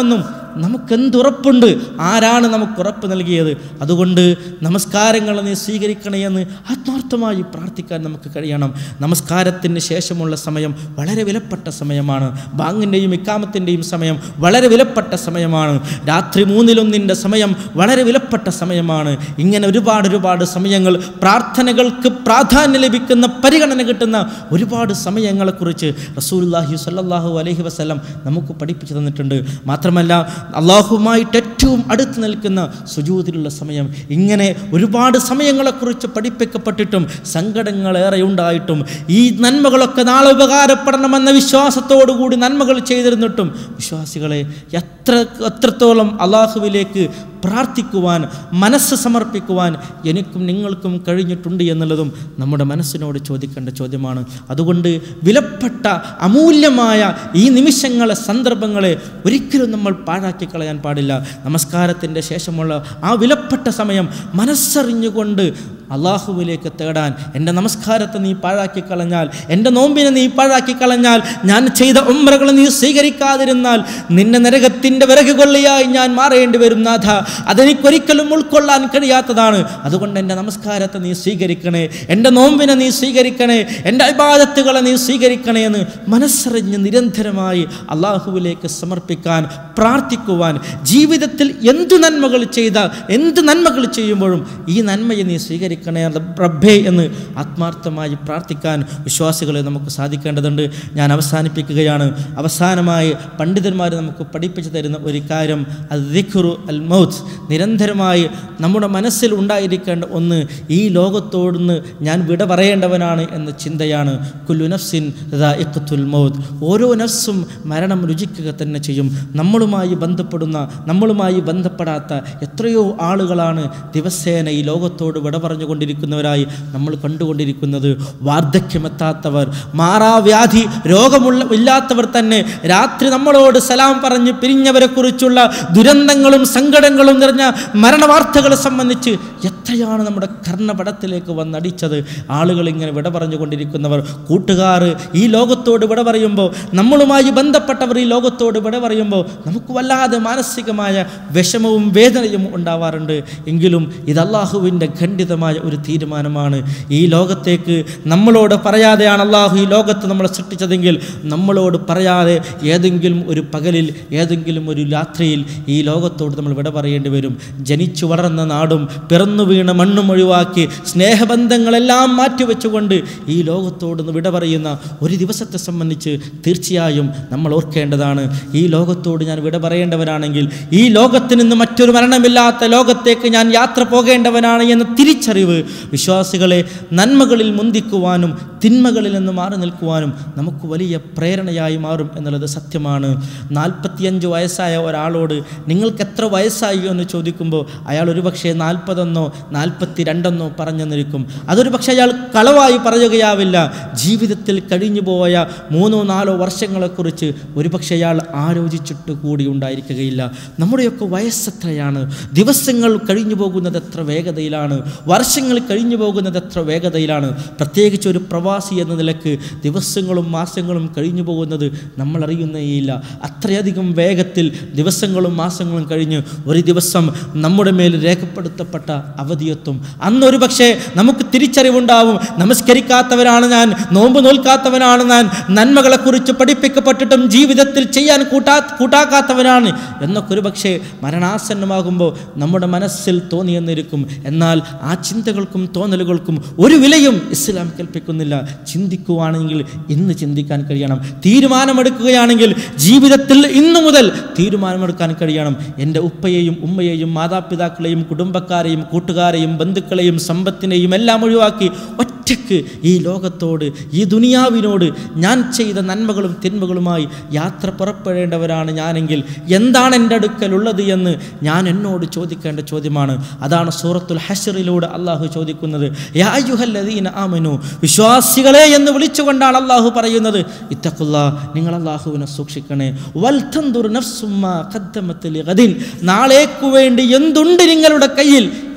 നമുക്കെന്തുറപ്പുണ്ട് ആരാണ് നമുക്ക് ഉറപ്പ് നൽകിയത് അതുകൊണ്ട് നമസ്കാരങ്ങൾ നീ സ്വീകരിക്കണേ എന്ന് ആത്മാർത്ഥമായി പ്രാർത്ഥിക്കാൻ നമുക്ക് കഴിയണം നമസ്കാരത്തിന് ശേഷമുള്ള സമയം വളരെ വിലപ്പെട്ട സമയമാണ് ബാങ്ങിൻ്റെയും ഇക്കാമത്തിൻ്റെയും സമയം വളരെ വിലപ്പെട്ട സമയമാണ് രാത്രി മൂന്നിലൊന്നിൻ്റെ സമയം വളരെ വിലപ്പെട്ട സമയമാണ് ഇങ്ങനെ ഒരുപാട് ഒരുപാട് സമയങ്ങൾ പ്രാർത്ഥനകൾക്ക് പ്രാധാന്യം ലഭിക്കുന്ന പരിഗണന കിട്ടുന്ന ഒരുപാട് സമയങ്ങളെക്കുറിച്ച് റസൂലുള്ളാഹി സ്വല്ലല്ലാഹു അലൈഹി വസല്ലം നമുക്ക് പഠിപ്പിച്ചു തന്നിട്ടുണ്ട് മാത്രമല്ല അള്ളാഹുമായിട്ട് ഏറ്റവും അടുത്ത് നിൽക്കുന്ന സുജൂതിലുള്ള സമയം ഇങ്ങനെ ഒരുപാട് സമയങ്ങളെക്കുറിച്ച് പഠിപ്പിക്കപ്പെട്ടിട്ടും സങ്കടങ്ങളേറെ ഉണ്ടായിട്ടും ഈ നന്മകളൊക്കെ നാളെ ഉപകാരപ്പെടണമെന്ന വിശ്വാസത്തോടു കൂടി നന്മകൾ ചെയ്തിരുന്നിട്ടും വിശ്വാസികളെ എത്ര എത്രത്തോളം അള്ളാഹുവിലേക്ക് പ്രാർത്ഥിക്കുവാൻ മനസ്സ് സമർപ്പിക്കുവാൻ എനിക്കും നിങ്ങൾക്കും കഴിഞ്ഞിട്ടുണ്ട് എന്നുള്ളതും നമ്മുടെ മനസ്സിനോട് ചോദിക്കേണ്ട ചോദ്യമാണ് അതുകൊണ്ട് വിലപ്പെട്ട അമൂല്യമായ ഈ നിമിഷങ്ങളെ സന്ദർഭങ്ങളെ ഒരിക്കലും നമ്മൾ പാഴാക്കി കളയാൻ പാടില്ല നമസ്കാരത്തിൻ്റെ ശേഷമുള്ള ആ വിലപ്പെട്ട സമയം മനസ്സറിഞ്ഞുകൊണ്ട് അള്ളാഹുവിലേക്ക് തേടാൻ എൻ്റെ നമസ്കാരത്തെ നീ പാഴാക്കി കളഞ്ഞാൽ എൻ്റെ നോമ്പിനെ നീ പാഴാക്കി കളഞ്ഞാൽ ഞാൻ ചെയ്ത ഉമ്രകൾ നീ സ്വീകരിക്കാതിരുന്നാൽ നിന്റെ നരകത്തിൻ്റെ വിറക് കൊള്ളിയായി ഞാൻ മാറേണ്ടി വരും നാഥ അതെനിക്കൊരിക്കലും ഉൾക്കൊള്ളാൻ കഴിയാത്തതാണ് അതുകൊണ്ട് എൻ്റെ നമസ്കാരത്തെ നീ സ്വീകരിക്കണേ എൻ്റെ നോമ്പിനെ നീ സ്വീകരിക്കണേ എൻ്റെ അഭിബാധത്തുകളെ നീ സ്വീകരിക്കണേ എന്ന് മനസ്സറിഞ്ഞ് നിരന്തരമായി അള്ളാഹുവിലേക്ക് സമർപ്പിക്കാൻ പ്രാർത്ഥിക്കുവാൻ ജീവിതത്തിൽ എന്തു നന്മകൾ ചെയ്ത എന്ത് നന്മകൾ ചെയ്യുമ്പോഴും ഈ നന്മയെ നീ സ്വീകരിക്കണേ റബ്ബേ എന്ന് ആത്മാർത്ഥമായി പ്രാർത്ഥിക്കാൻ വിശ്വാസികളെ നമുക്ക് സാധിക്കേണ്ടതുണ്ട് ഞാൻ അവസാനിപ്പിക്കുകയാണ് അവസാനമായി പണ്ഡിതന്മാർ നമുക്ക് പഠിപ്പിച്ചു തരുന്ന ഒരു കാര്യം അദ്ദിഖുറു അൽ മൗത്ത് നിരന്തരമായി നമ്മുടെ മനസ്സിൽ ഉണ്ടായിരിക്കേണ്ട ഒന്ന് ഈ ലോകത്തോടുന്ന് ഞാൻ വിട പറയേണ്ടവനാണ് എന്ന ചിന്തയാണ് കുല്ലു നഫ്സിൻ ഇഖത്തുൽ മൗത്ത് ഓരോ നഫ്സും മരണം രുചിക്കുക തന്നെ ചെയ്യും നമ്മളുമായി ബന്ധപ്പെടുന്ന നമ്മളുമായി ബന്ധപ്പെടാത്ത എത്രയോ ആളുകളാണ് ദിവസേന ഈ ലോകത്തോട് വിട പറഞ്ഞുകൊണ്ടിരിക്കുന്നവരായി നമ്മൾ കണ്ടുകൊണ്ടിരിക്കുന്നത് വാർദ്ധക്യമെത്താത്തവർ മാറാവ്യാധി രോഗമുള്ള ഇല്ലാത്തവർ തന്നെ രാത്രി നമ്മളോട് സലാം പറഞ്ഞ് പിരിഞ്ഞവരെക്കുറിച്ചുള്ള ദുരന്തങ്ങളും സങ്കടങ്ങളും നിറഞ്ഞ മരണവാർത്തകളെ സംബന്ധിച്ച് എത്രയാണ് നമ്മുടെ കർണപടത്തിലേക്ക് വന്നടിച്ചത് ആളുകൾ ഇങ്ങനെ വിട പറഞ്ഞുകൊണ്ടിരിക്കുന്നവർ കൂട്ടുകാർ ഈ ലോകത്തോട് വിട പറയുമ്പോൾ നമ്മളുമായി ബന്ധപ്പെട്ടവർ ഈ ലോകത്തോട് വിട പറയുമ്പോൾ നമുക്ക് വല്ലാതെ മാനസികമായ വിഷമവും വേദനയും ഉണ്ടാവാറുണ്ട് എങ്കിലും ഇത് അള്ളാഹുവിൻ്റെ ഖണ്ഡിതമായ ഒരു തീരുമാനമാണ് ഈ ലോകത്തേക്ക് നമ്മളോട് പറയാതെയാണ് അള്ളാഹു ഈ ലോകത്ത് നമ്മളെ സൃഷ്ടിച്ചതെങ്കിൽ നമ്മളോട് പറയാതെ ഏതെങ്കിലും ഒരു പകലിൽ ഏതെങ്കിലും ഒരു രാത്രിയിൽ ഈ ലോകത്തോട് നമ്മൾ വിട പറയേണ്ടി വരും ജനിച്ചു വളർന്ന നാടും പിറന്നു വീണ മണ്ണും ഒഴിവാക്കി സ്നേഹബന്ധങ്ങളെല്ലാം മാറ്റിവെച്ചുകൊണ്ട് ഈ ലോകത്തോട് വിട പറയുന്ന ഒരു ദിവസത്തെ സംബന്ധിച്ച് തീർച്ചയായും നമ്മൾ ഓർക്കേണ്ടതാണ് ഈ ലോകത്തോട് ഞാൻ വിട പറയേണ്ടവനാണെങ്കിൽ ഈ ലോകത്ത് നിന്ന് മറ്റൊരു മരണമില്ലാത്ത ലോകത്തേക്ക് ഞാൻ യാത്ര പോകേണ്ടവനാണ് എന്ന തിരിച്ചറിവ് വിശ്വാസികളെ നന്മകളിൽ മുന്തിക്കുവാനും തിന്മകളിൽ നിന്ന് മാറി നിൽക്കുവാനും നമുക്ക് വലിയ പ്രേരണയായി മാറും എന്നുള്ളത് സത്യമാണ് നാൽപ്പത്തിയഞ്ച് വയസ്സായ ഒരാളോട് നിങ്ങൾക്ക് എത്ര വയസ്സായി എന്ന് ചോദിക്കുമ്പോൾ അയാൾ ഒരുപക്ഷെ നാൽപ്പതെന്നോ നാൽപ്പത്തി രണ്ടെന്നോ പറഞ്ഞെന്നിരിക്കും അതൊരു പക്ഷേ അയാൾ കളവായി പറയുകയാവില്ല ജീവിതത്തിൽ കഴിഞ്ഞു പോയ മൂന്നോ നാലോ വർഷങ്ങളെക്കുറിച്ച് ഒരുപക്ഷെ അയാൾ ആലോചിച്ചിട്ട് കൂടി ഉണ്ടായിരിക്കുകയില്ല നമ്മുടെയൊക്കെ വയസ്സെത്രയാണ് ദിവസങ്ങൾ കഴിഞ്ഞു പോകുന്നത് എത്ര വേഗതയിലാണ് വർഷങ്ങൾ കഴിഞ്ഞു പോകുന്നത് എത്ര വേഗതയിലാണ് പ്രത്യേകിച്ച് ഒരു പ്രവാസി എന്ന നിലക്ക് ദിവസങ്ങളും മാസങ്ങളും കഴിഞ്ഞു പോകുന്നത് നമ്മൾ അറിയുന്നേയില്ല അത്രയധികം വേഗത്തിൽ ദിവസങ്ങളും മാസങ്ങളും കഴിഞ്ഞ് ഒരു ദിവസം നമ്മുടെ മേൽ രേഖപ്പെടുത്തപ്പെട്ട അവധിയെത്തും അന്നൊരു പക്ഷേ നമുക്ക് തിരിച്ചറിവുണ്ടാവും നമസ്കരിക്കാത്തവരാണ് ഞാൻ നോമ്പ് നോൽക്കാത്തവനാണ് ഞാൻ നന്മകളെക്കുറിച്ച് പഠിപ്പിക്കപ്പെട്ടിട്ടും ജീവിതത്തിൽ ചെയ്യാൻ കൂട്ടാ കൂട്ടാക്കാത്തവനാണ് എന്നൊക്കെ ഒരു പക്ഷേ മരണാസന്നമാകുമ്പോൾ നമ്മുടെ മനസ്സിൽ തോന്നിയെന്നിരിക്കും എന്നാൽ ആ ചിന്തകൾക്കും തോന്നലുകൾക്കും ഒരു വിലയും ഇസ്ലാം കൽപ്പിക്കുന്നില്ല ചിന്തിക്കുവാണെങ്കിൽ ഇന്ന് ചിന്തിക്കാൻ കഴിയണം തീരുമാനമെടുക്കുകയാണെങ്കിൽ ജീവിതത്തിൽ ഇന്നു മുതൽ തീരുമാനമെടുക്കാൻ കഴിയണം എൻ്റെ ഉപ്പയെയും ഉമ്മയെയും മാതാപിതാക്കളെയും കുടുംബക്കാരെയും കൂട്ടുകാരെയും ബന്ധുക്കളെയും സമ്പത്തിനെയും എല്ലാം ഒഴിവാക്കി ഒറ്റയ്ക്ക് ഈ ലോകത്തോട് ഈ ദുനിയാവിനോട് ഞാൻ ചെയ്ത നന്മകളും തിന്മകളുമായി യാത്ര പുറപ്പെടേണ്ടവരാണ് ഞാനെങ്കിൽ എന്താണ് എൻ്റെ അടുക്കലുള്ളത് എന്ന് ഞാൻ എന്നോട് ചോദിക്കേണ്ട ചോദ്യമാണ് അതാണ് സൂറത്തുൽ ഹഷറിലൂടെ അള്ളാഹു ചോദിക്കുന്നത് യാ അയ്യുഹല്ലദീന ആമനു വിശ്വാസികളെ എന്ന് വിളിച്ചുകൊണ്ടാണ് അള്ളാഹു പറയുന്നത് ഇത്തക്കുള്ള നിങ്ങൾ അള്ളാഹുവിനെ സൂക്ഷിക്കണേ വൽതന്തുർ നഫ്സുമ്മ ഖദ്ദമത്ത് ലിഗദിൻ നാളേക്കു വേണ്ടി എന്തുണ്ട് നിങ്ങളുടെ കയ്യിൽ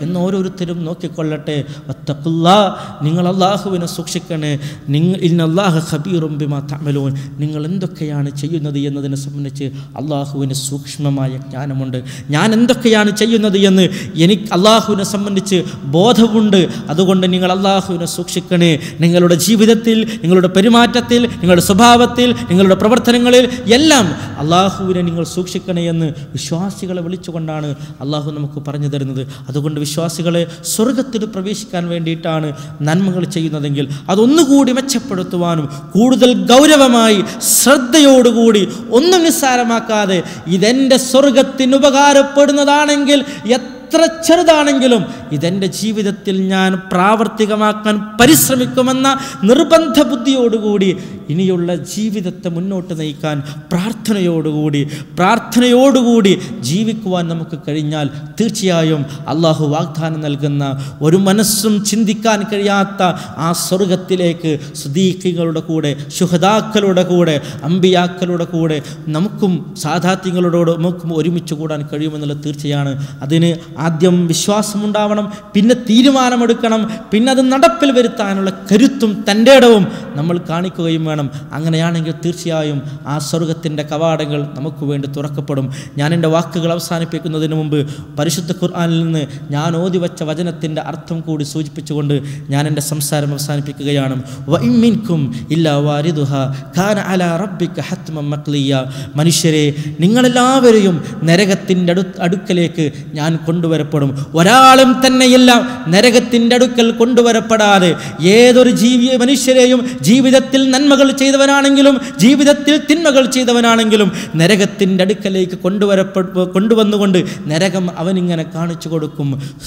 എന്ന് ഓരോരുത്തരും നോക്കിക്കൊള്ളട്ടെ വത്തഖുല്ലാ നിങ്ങൾ അള്ളാഹുവിനെ സൂക്ഷിക്കണേ നിങ്ങൾ ഇന്ന അള്ളാഹ ഖബീറും ബിമാ തഅമലൂൻ നിങ്ങൾ എന്തൊക്കെയാണ് ചെയ്യുന്നത് എന്നതിനെ സംബന്ധിച്ച് അള്ളാഹുവിന് സൂക്ഷ്മമായ ജ്ഞാനമുണ്ട് ഞാൻ എന്തൊക്കെയാണ് ചെയ്യുന്നത് എന്ന് എനിക്ക് അള്ളാഹുവിനെ സംബന്ധിച്ച് ബോധമുണ്ട് അതുകൊണ്ട് നിങ്ങൾ അള്ളാഹുവിനെ സൂക്ഷിക്കണേ നിങ്ങളുടെ ജീവിതത്തിൽ നിങ്ങളുടെ പെരുമാറ്റത്തിൽ നിങ്ങളുടെ സ്വഭാവത്തിൽ നിങ്ങളുടെ പ്രവർത്തനങ്ങളിൽ എല്ലാം അള്ളാഹുവിനെ നിങ്ങൾ സൂക്ഷിക്കണേ എന്ന് വിശ്വാസികളെ വിളിച്ചുകൊണ്ടാണ് അള്ളാഹു നമുക്ക് പറഞ്ഞു തരുന്നത് അതുകൊണ്ട് വിശ്വാസികളെ സ്വർഗത്തിൽ പ്രവേശിക്കാൻ വേണ്ടിയിട്ടാണ് നന്മകൾ ചെയ്യുന്നതെങ്കിൽ അതൊന്നുകൂടി മെച്ചപ്പെടുത്തുവാനും കൂടുതൽ ഗൗരവമായി ശ്രദ്ധയോടുകൂടി ഒന്നും നിസ്സാരമാക്കാതെ ഇതെൻ്റെ സ്വർഗത്തിന് ഉപകാരപ്പെടുന്നതാണെങ്കിൽ എത്ര ചെറുതാണെങ്കിലും ഇതെൻ്റെ ജീവിതത്തിൽ ഞാൻ പ്രാവർത്തികമാക്കാൻ പരിശ്രമിക്കുമെന്ന നിർബന്ധ ബുദ്ധിയോടുകൂടി ഇനിയുള്ള ജീവിതത്തെ മുന്നോട്ട് നയിക്കാൻ പ്രാർത്ഥനയോടുകൂടി പ്രാർത്ഥനയോടുകൂടി ജീവിക്കുവാൻ നമുക്ക് കഴിഞ്ഞാൽ തീർച്ചയായും അള്ളാഹു വാഗ്ദാനം നൽകുന്ന ഒരു മനസ്സും ചിന്തിക്കാൻ കഴിയാത്ത ആ സ്വർഗത്തിലേക്ക് സുദീഖികളുടെ കൂടെ ശുഹദാക്കളുടെ കൂടെ അമ്പിയാക്കളുടെ കൂടെ നമുക്കും സാധാത്യങ്ങളോട് നമുക്കും ഒരുമിച്ച് കൂടാൻ കഴിയുമെന്നുള്ള തീർച്ചയാണ് അതിന് ആദ്യം വിശ്വാസമുണ്ടാവണം പിന്നെ തീരുമാനമെടുക്കണം പിന്നെ അത് നടപ്പിൽ വരുത്താനുള്ള കരുത്തും തൻ്റെ ഇടവും നമ്മൾ കാണിക്കുകയും വേണം അങ്ങനെയാണെങ്കിൽ തീർച്ചയായും ആ സ്വർഗത്തിൻ്റെ കവാടങ്ങൾ നമുക്ക് വേണ്ടി തുറക്കപ്പെടും ഞാൻ എൻ്റെ വാക്കുകൾ അവസാനിപ്പിക്കുന്നതിന് മുമ്പ് പരിശുദ്ധ ഖുർആനിൽ നിന്ന് ഞാൻ ഓതി വച്ച വചനത്തിൻ്റെ അർത്ഥം കൂടി സൂചിപ്പിച്ചുകൊണ്ട് ഞാൻ എൻ്റെ സംസാരം അവസാനിപ്പിക്കുകയാണ് വഇമ്മിൻകും ഇല്ലാ വാരിദുഹ കാന അലാ റബ്ബിക ഹത്മം മഖ്ലിയ മനുഷ്യരെ നിങ്ങളെല്ലാവരെയും നരകത്തിൻ്റെ അടു അടുക്കലേക്ക് ഞാൻ കൊണ്ടുവരപ്പെടും ഒരാളും തന്നെയില്ല നരകത്തിൻ്റെ അടുക്കൽ കൊണ്ടുവരപ്പെടാതെ ഏതൊരു ജീവി മനുഷ്യരെയും ജീവിതത്തിൽ നന്മകൾ ചെയ്തവനാണെങ്കിലും ജീവിതത്തിൽ തിന്മകൾ ചെയ്തവനാണെങ്കിലും നരകത്തിൻ്റെ അടുക്കലേക്ക് കൊണ്ടുവരപ്പെ കൊണ്ടുവന്നുകൊണ്ട് നരകം അവനിങ്ങനെ കാണിച്ചു കൊടുക്കും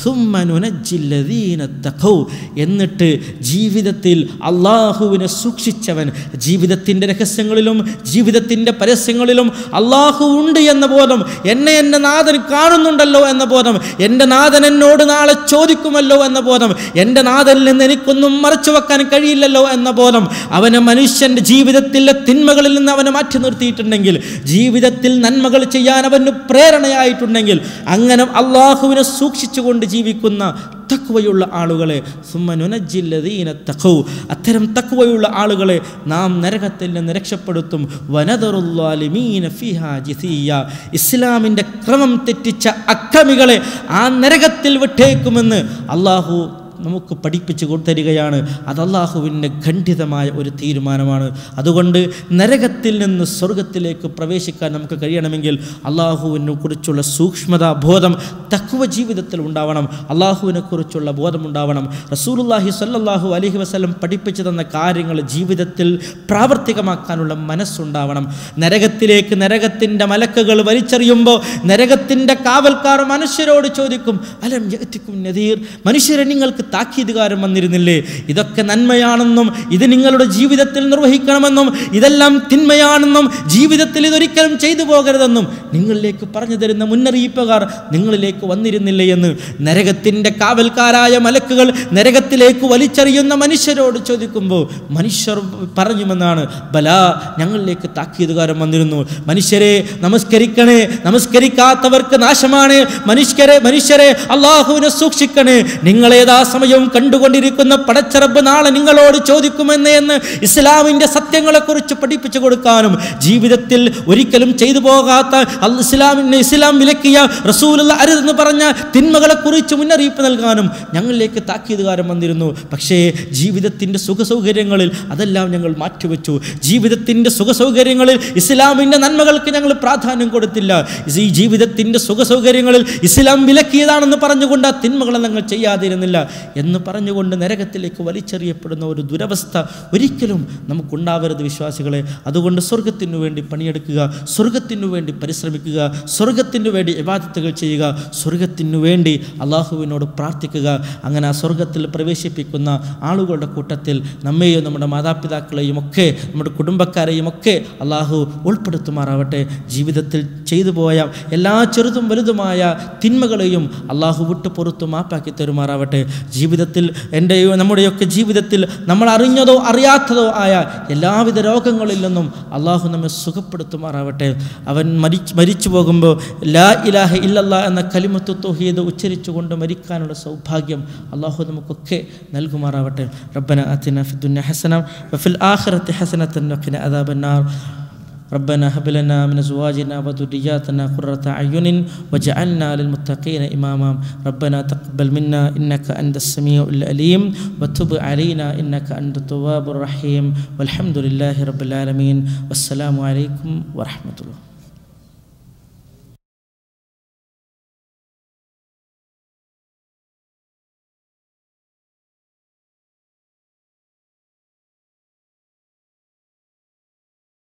സുമ്മനുനജില്ലദീന തഖൗ എന്നിട്ട് ജീവിതത്തിൽ അള്ളാഹുവിനെ സൂക്ഷിച്ചവൻ ജീവിതത്തിൻ്റെ രഹസ്യങ്ങളിലും ജീവിതത്തിൻ്റെ പരസ്യങ്ങളിലും അള്ളാഹു ഉണ്ട് എന്ന ബോധം എന്നെ എൻ്റെ നാഥൻ കാണുന്നുണ്ടല്ലോ എന്ന ബോധം എൻ്റെ നാഥൻ എന്നോട് നാളെ ചോദിക്കുമല്ലോ എന്ന ബോധം എൻ്റെ നാഥനിൽ നിന്ന് എനിക്കൊന്നും മറച്ചു വെക്കാൻ കഴിയില്ലല്ലോ എന്ന ബോധം അവനെ മനുഷ്യൻ്റെ ജീവിതത്തിലെ തിന്മകളിൽ നിന്ന് അവനെ മാറ്റി നിർത്തിയിട്ടുണ്ടെങ്കിൽ ജീവിതത്തിൽ നന്മകൾ ചെയ്യാൻ അവന് പ്രേരണയായിട്ടുണ്ടെങ്കിൽ അങ്ങനെ അള്ളാഹുവിനെ സൂക്ഷിച്ചുകൊണ്ട് ജീവിക്കുന്ന തക്വയുള്ള ആളുകളെ സുമ്മനുനജില്ലതീന തഖൗ അത്തരം തക്വയുള്ള ആളുകളെ നാം നരകത്തിൽ നിന്ന് രക്ഷപ്പെടുത്തും വനദറുല്ലാലിമീന ഫിഹാ ജിസിയ ഇസ്ലാമിൻ്റെ ക്രമം തെറ്റിച്ച അക്രമികളെ ആ നരകത്തിൽ വിട്ടേക്കുമെന്ന് അള്ളാഹു നമുക്ക് പഠിപ്പിച്ചു തരികയാണ് അത് അള്ളാഹുവിൻ്റെ ഖണ്ഡിതമായ ഒരു തീരുമാനമാണ് അതുകൊണ്ട് നരകത്തിൽ നിന്ന് സ്വർഗത്തിലേക്ക് പ്രവേശിക്കാൻ നമുക്ക് കഴിയണമെങ്കിൽ അള്ളാഹുവിനെ കുറിച്ചുള്ള സൂക്ഷ്മത ബോധം തക്കുവ ജീവിതത്തിൽ ഉണ്ടാവണം അള്ളാഹുവിനെ കുറിച്ചുള്ള ബോധമുണ്ടാവണം റസൂലുല്ലാഹി സല്ലല്ലാഹു അലൈഹി വസല്ലം പഠിപ്പിച്ചു തന്ന കാര്യങ്ങൾ ജീവിതത്തിൽ പ്രാവർത്തികമാക്കാനുള്ള മനസ്സുണ്ടാവണം നരകത്തിലേക്ക് നരകത്തിൻ്റെ മലക്കുകൾ വലിച്ചെറിയുമ്പോൾ നരകത്തിൻ്റെ കാവൽക്കാർ മനുഷ്യരോട് ചോദിക്കും അലം യഅ്തിക്കും നദീർ മനുഷ്യരെ നിങ്ങൾക്ക് താക്കീതുകാരം വന്നിരുന്നില്ലേ ഇതൊക്കെ നന്മയാണെന്നും ഇത് നിങ്ങളുടെ ജീവിതത്തിൽ നിർവഹിക്കണമെന്നും ഇതെല്ലാം തിന്മയാണെന്നും ജീവിതത്തിൽ ഇതൊരിക്കലും ചെയ്തു പോകരുതെന്നും നിങ്ങളിലേക്ക് പറഞ്ഞു തരുന്ന മുന്നറിയിപ്പുകാർ നിങ്ങളിലേക്ക് വന്നിരുന്നില്ലേ എന്ന് നരകത്തിൻ്റെ കാവൽക്കാരായ മലക്കുകൾ നരകത്തിലേക്ക് വലിച്ചെറിയുന്ന മനുഷ്യരോട് ചോദിക്കുമ്പോൾ മനുഷ്യർ പറഞ്ഞുമെന്നാണ് ബലാ ഞങ്ങളിലേക്ക് താക്കീതുകാരം വന്നിരുന്നു മനുഷ്യരെ നമസ്കരിക്കണേ നമസ്കരിക്കാത്തവർക്ക് നാശമാണ് മനുഷ്യരെ മനുഷ്യരെ അള്ളാഹുവിനെ സൂക്ഷിക്കണേ നിങ്ങളേതാ സമയവും കണ്ടുകൊണ്ടിരിക്കുന്ന പടച്ചറബ് നാളെ നിങ്ങളോട് ചോദിക്കുമെന്ന് എന്ന് ഇസ്ലാമിൻ്റെ സത്യങ്ങളെക്കുറിച്ച് പഠിപ്പിച്ചു കൊടുക്കാനും ജീവിതത്തിൽ ഒരിക്കലും ചെയ്തു പോകാത്ത അൽ ഇസ്ലാമിനെ ഇസ്ലാം വിലക്കിയ റസൂലുള്ള അരുതെന്ന് പറഞ്ഞ തിന്മകളെക്കുറിച്ച് മുന്നറിയിപ്പ് നൽകാനും ഞങ്ങളിലേക്ക് താക്കീതുകാരം വന്നിരുന്നു പക്ഷേ ജീവിതത്തിൻ്റെ സുഖസൗകര്യങ്ങളിൽ അതെല്ലാം ഞങ്ങൾ മാറ്റിവെച്ചു ജീവിതത്തിൻ്റെ സുഖസൗകര്യങ്ങളിൽ ഇസ്ലാമിൻ്റെ നന്മകൾക്ക് ഞങ്ങൾ പ്രാധാന്യം കൊടുത്തില്ല ഈ ജീവിതത്തിൻ്റെ സുഖസൗകര്യങ്ങളിൽ ഇസ്ലാം വിലക്കിയതാണെന്ന് പറഞ്ഞുകൊണ്ട് ആ തിന്മകളെ ഞങ്ങൾ ചെയ്യാതിരുന്നില്ല എന്ന് പറഞ്ഞുകൊണ്ട് നരകത്തിലേക്ക് വലിച്ചെറിയപ്പെടുന്ന ഒരു ദുരവസ്ഥ ഒരിക്കലും നമുക്കുണ്ടാവരുത് വിശ്വാസികളെ അതുകൊണ്ട് സ്വർഗത്തിനു വേണ്ടി പണിയെടുക്കുക സ്വർഗത്തിനു വേണ്ടി പരിശ്രമിക്കുക സ്വർഗത്തിനു വേണ്ടി ഇബാദത്തുകൾ ചെയ്യുക സ്വർഗത്തിനു വേണ്ടി അള്ളാഹുവിനോട് പ്രാർത്ഥിക്കുക അങ്ങനെ ആ സ്വർഗത്തിൽ പ്രവേശിപ്പിക്കുന്ന ആളുകളുടെ കൂട്ടത്തിൽ നമ്മെയും നമ്മുടെ മാതാപിതാക്കളെയും ഒക്കെ നമ്മുടെ കുടുംബക്കാരെയും ഒക്കെ അള്ളാഹു ഉൾപ്പെടുത്തുമാറാവട്ടെ ജീവിതത്തിൽ ചെയ്തു പോയ എല്ലാ ചെറുതും വലുതുമായ തിന്മകളെയും അള്ളാഹു വിട്ട് പുറത്തു മാപ്പാക്കി തരുമാറാവട്ടെ ജീവിതത്തിൽ എൻ്റെയോ നമ്മുടെയൊക്കെ ജീവിതത്തിൽ നമ്മൾ അറിഞ്ഞതോ അറിയാത്തതോ ആയ എല്ലാവിധ രോഗങ്ങളിൽ നിന്നും അള്ളാഹു നമ്മെ സുഖപ്പെടുത്തുമാറാവട്ടെ അവൻ മരിച്ച് മരിച്ചു പോകുമ്പോൾ ലാ ഇലാഹ ഇല്ലല്ലാ എന്ന കലിമത്ത് തൊഹീദ് ഉച്ചരിച്ചുകൊണ്ട് മരിക്കാനുള്ള സൗഭാഗ്യം അള്ളാഹു നമുക്കൊക്കെ നൽകുമാറാവട്ടെ റബ്ബന അത്തിന ഫിദ്ദുന്യ ഹസന വഫിൽ ആഖിറത്തി ഹസനത്തൻ വഖിന അദാബന്നാർ ربنا هب لنا من ازواجنا وذرياتنا قرة اعين واجعلنا للمتقين اماما ربنا تقبل منا انك انت السميع العليم وتب علينا انك انت التواب الرحيم والحمد لله رب العالمين والسلام عليكم ورحمه الله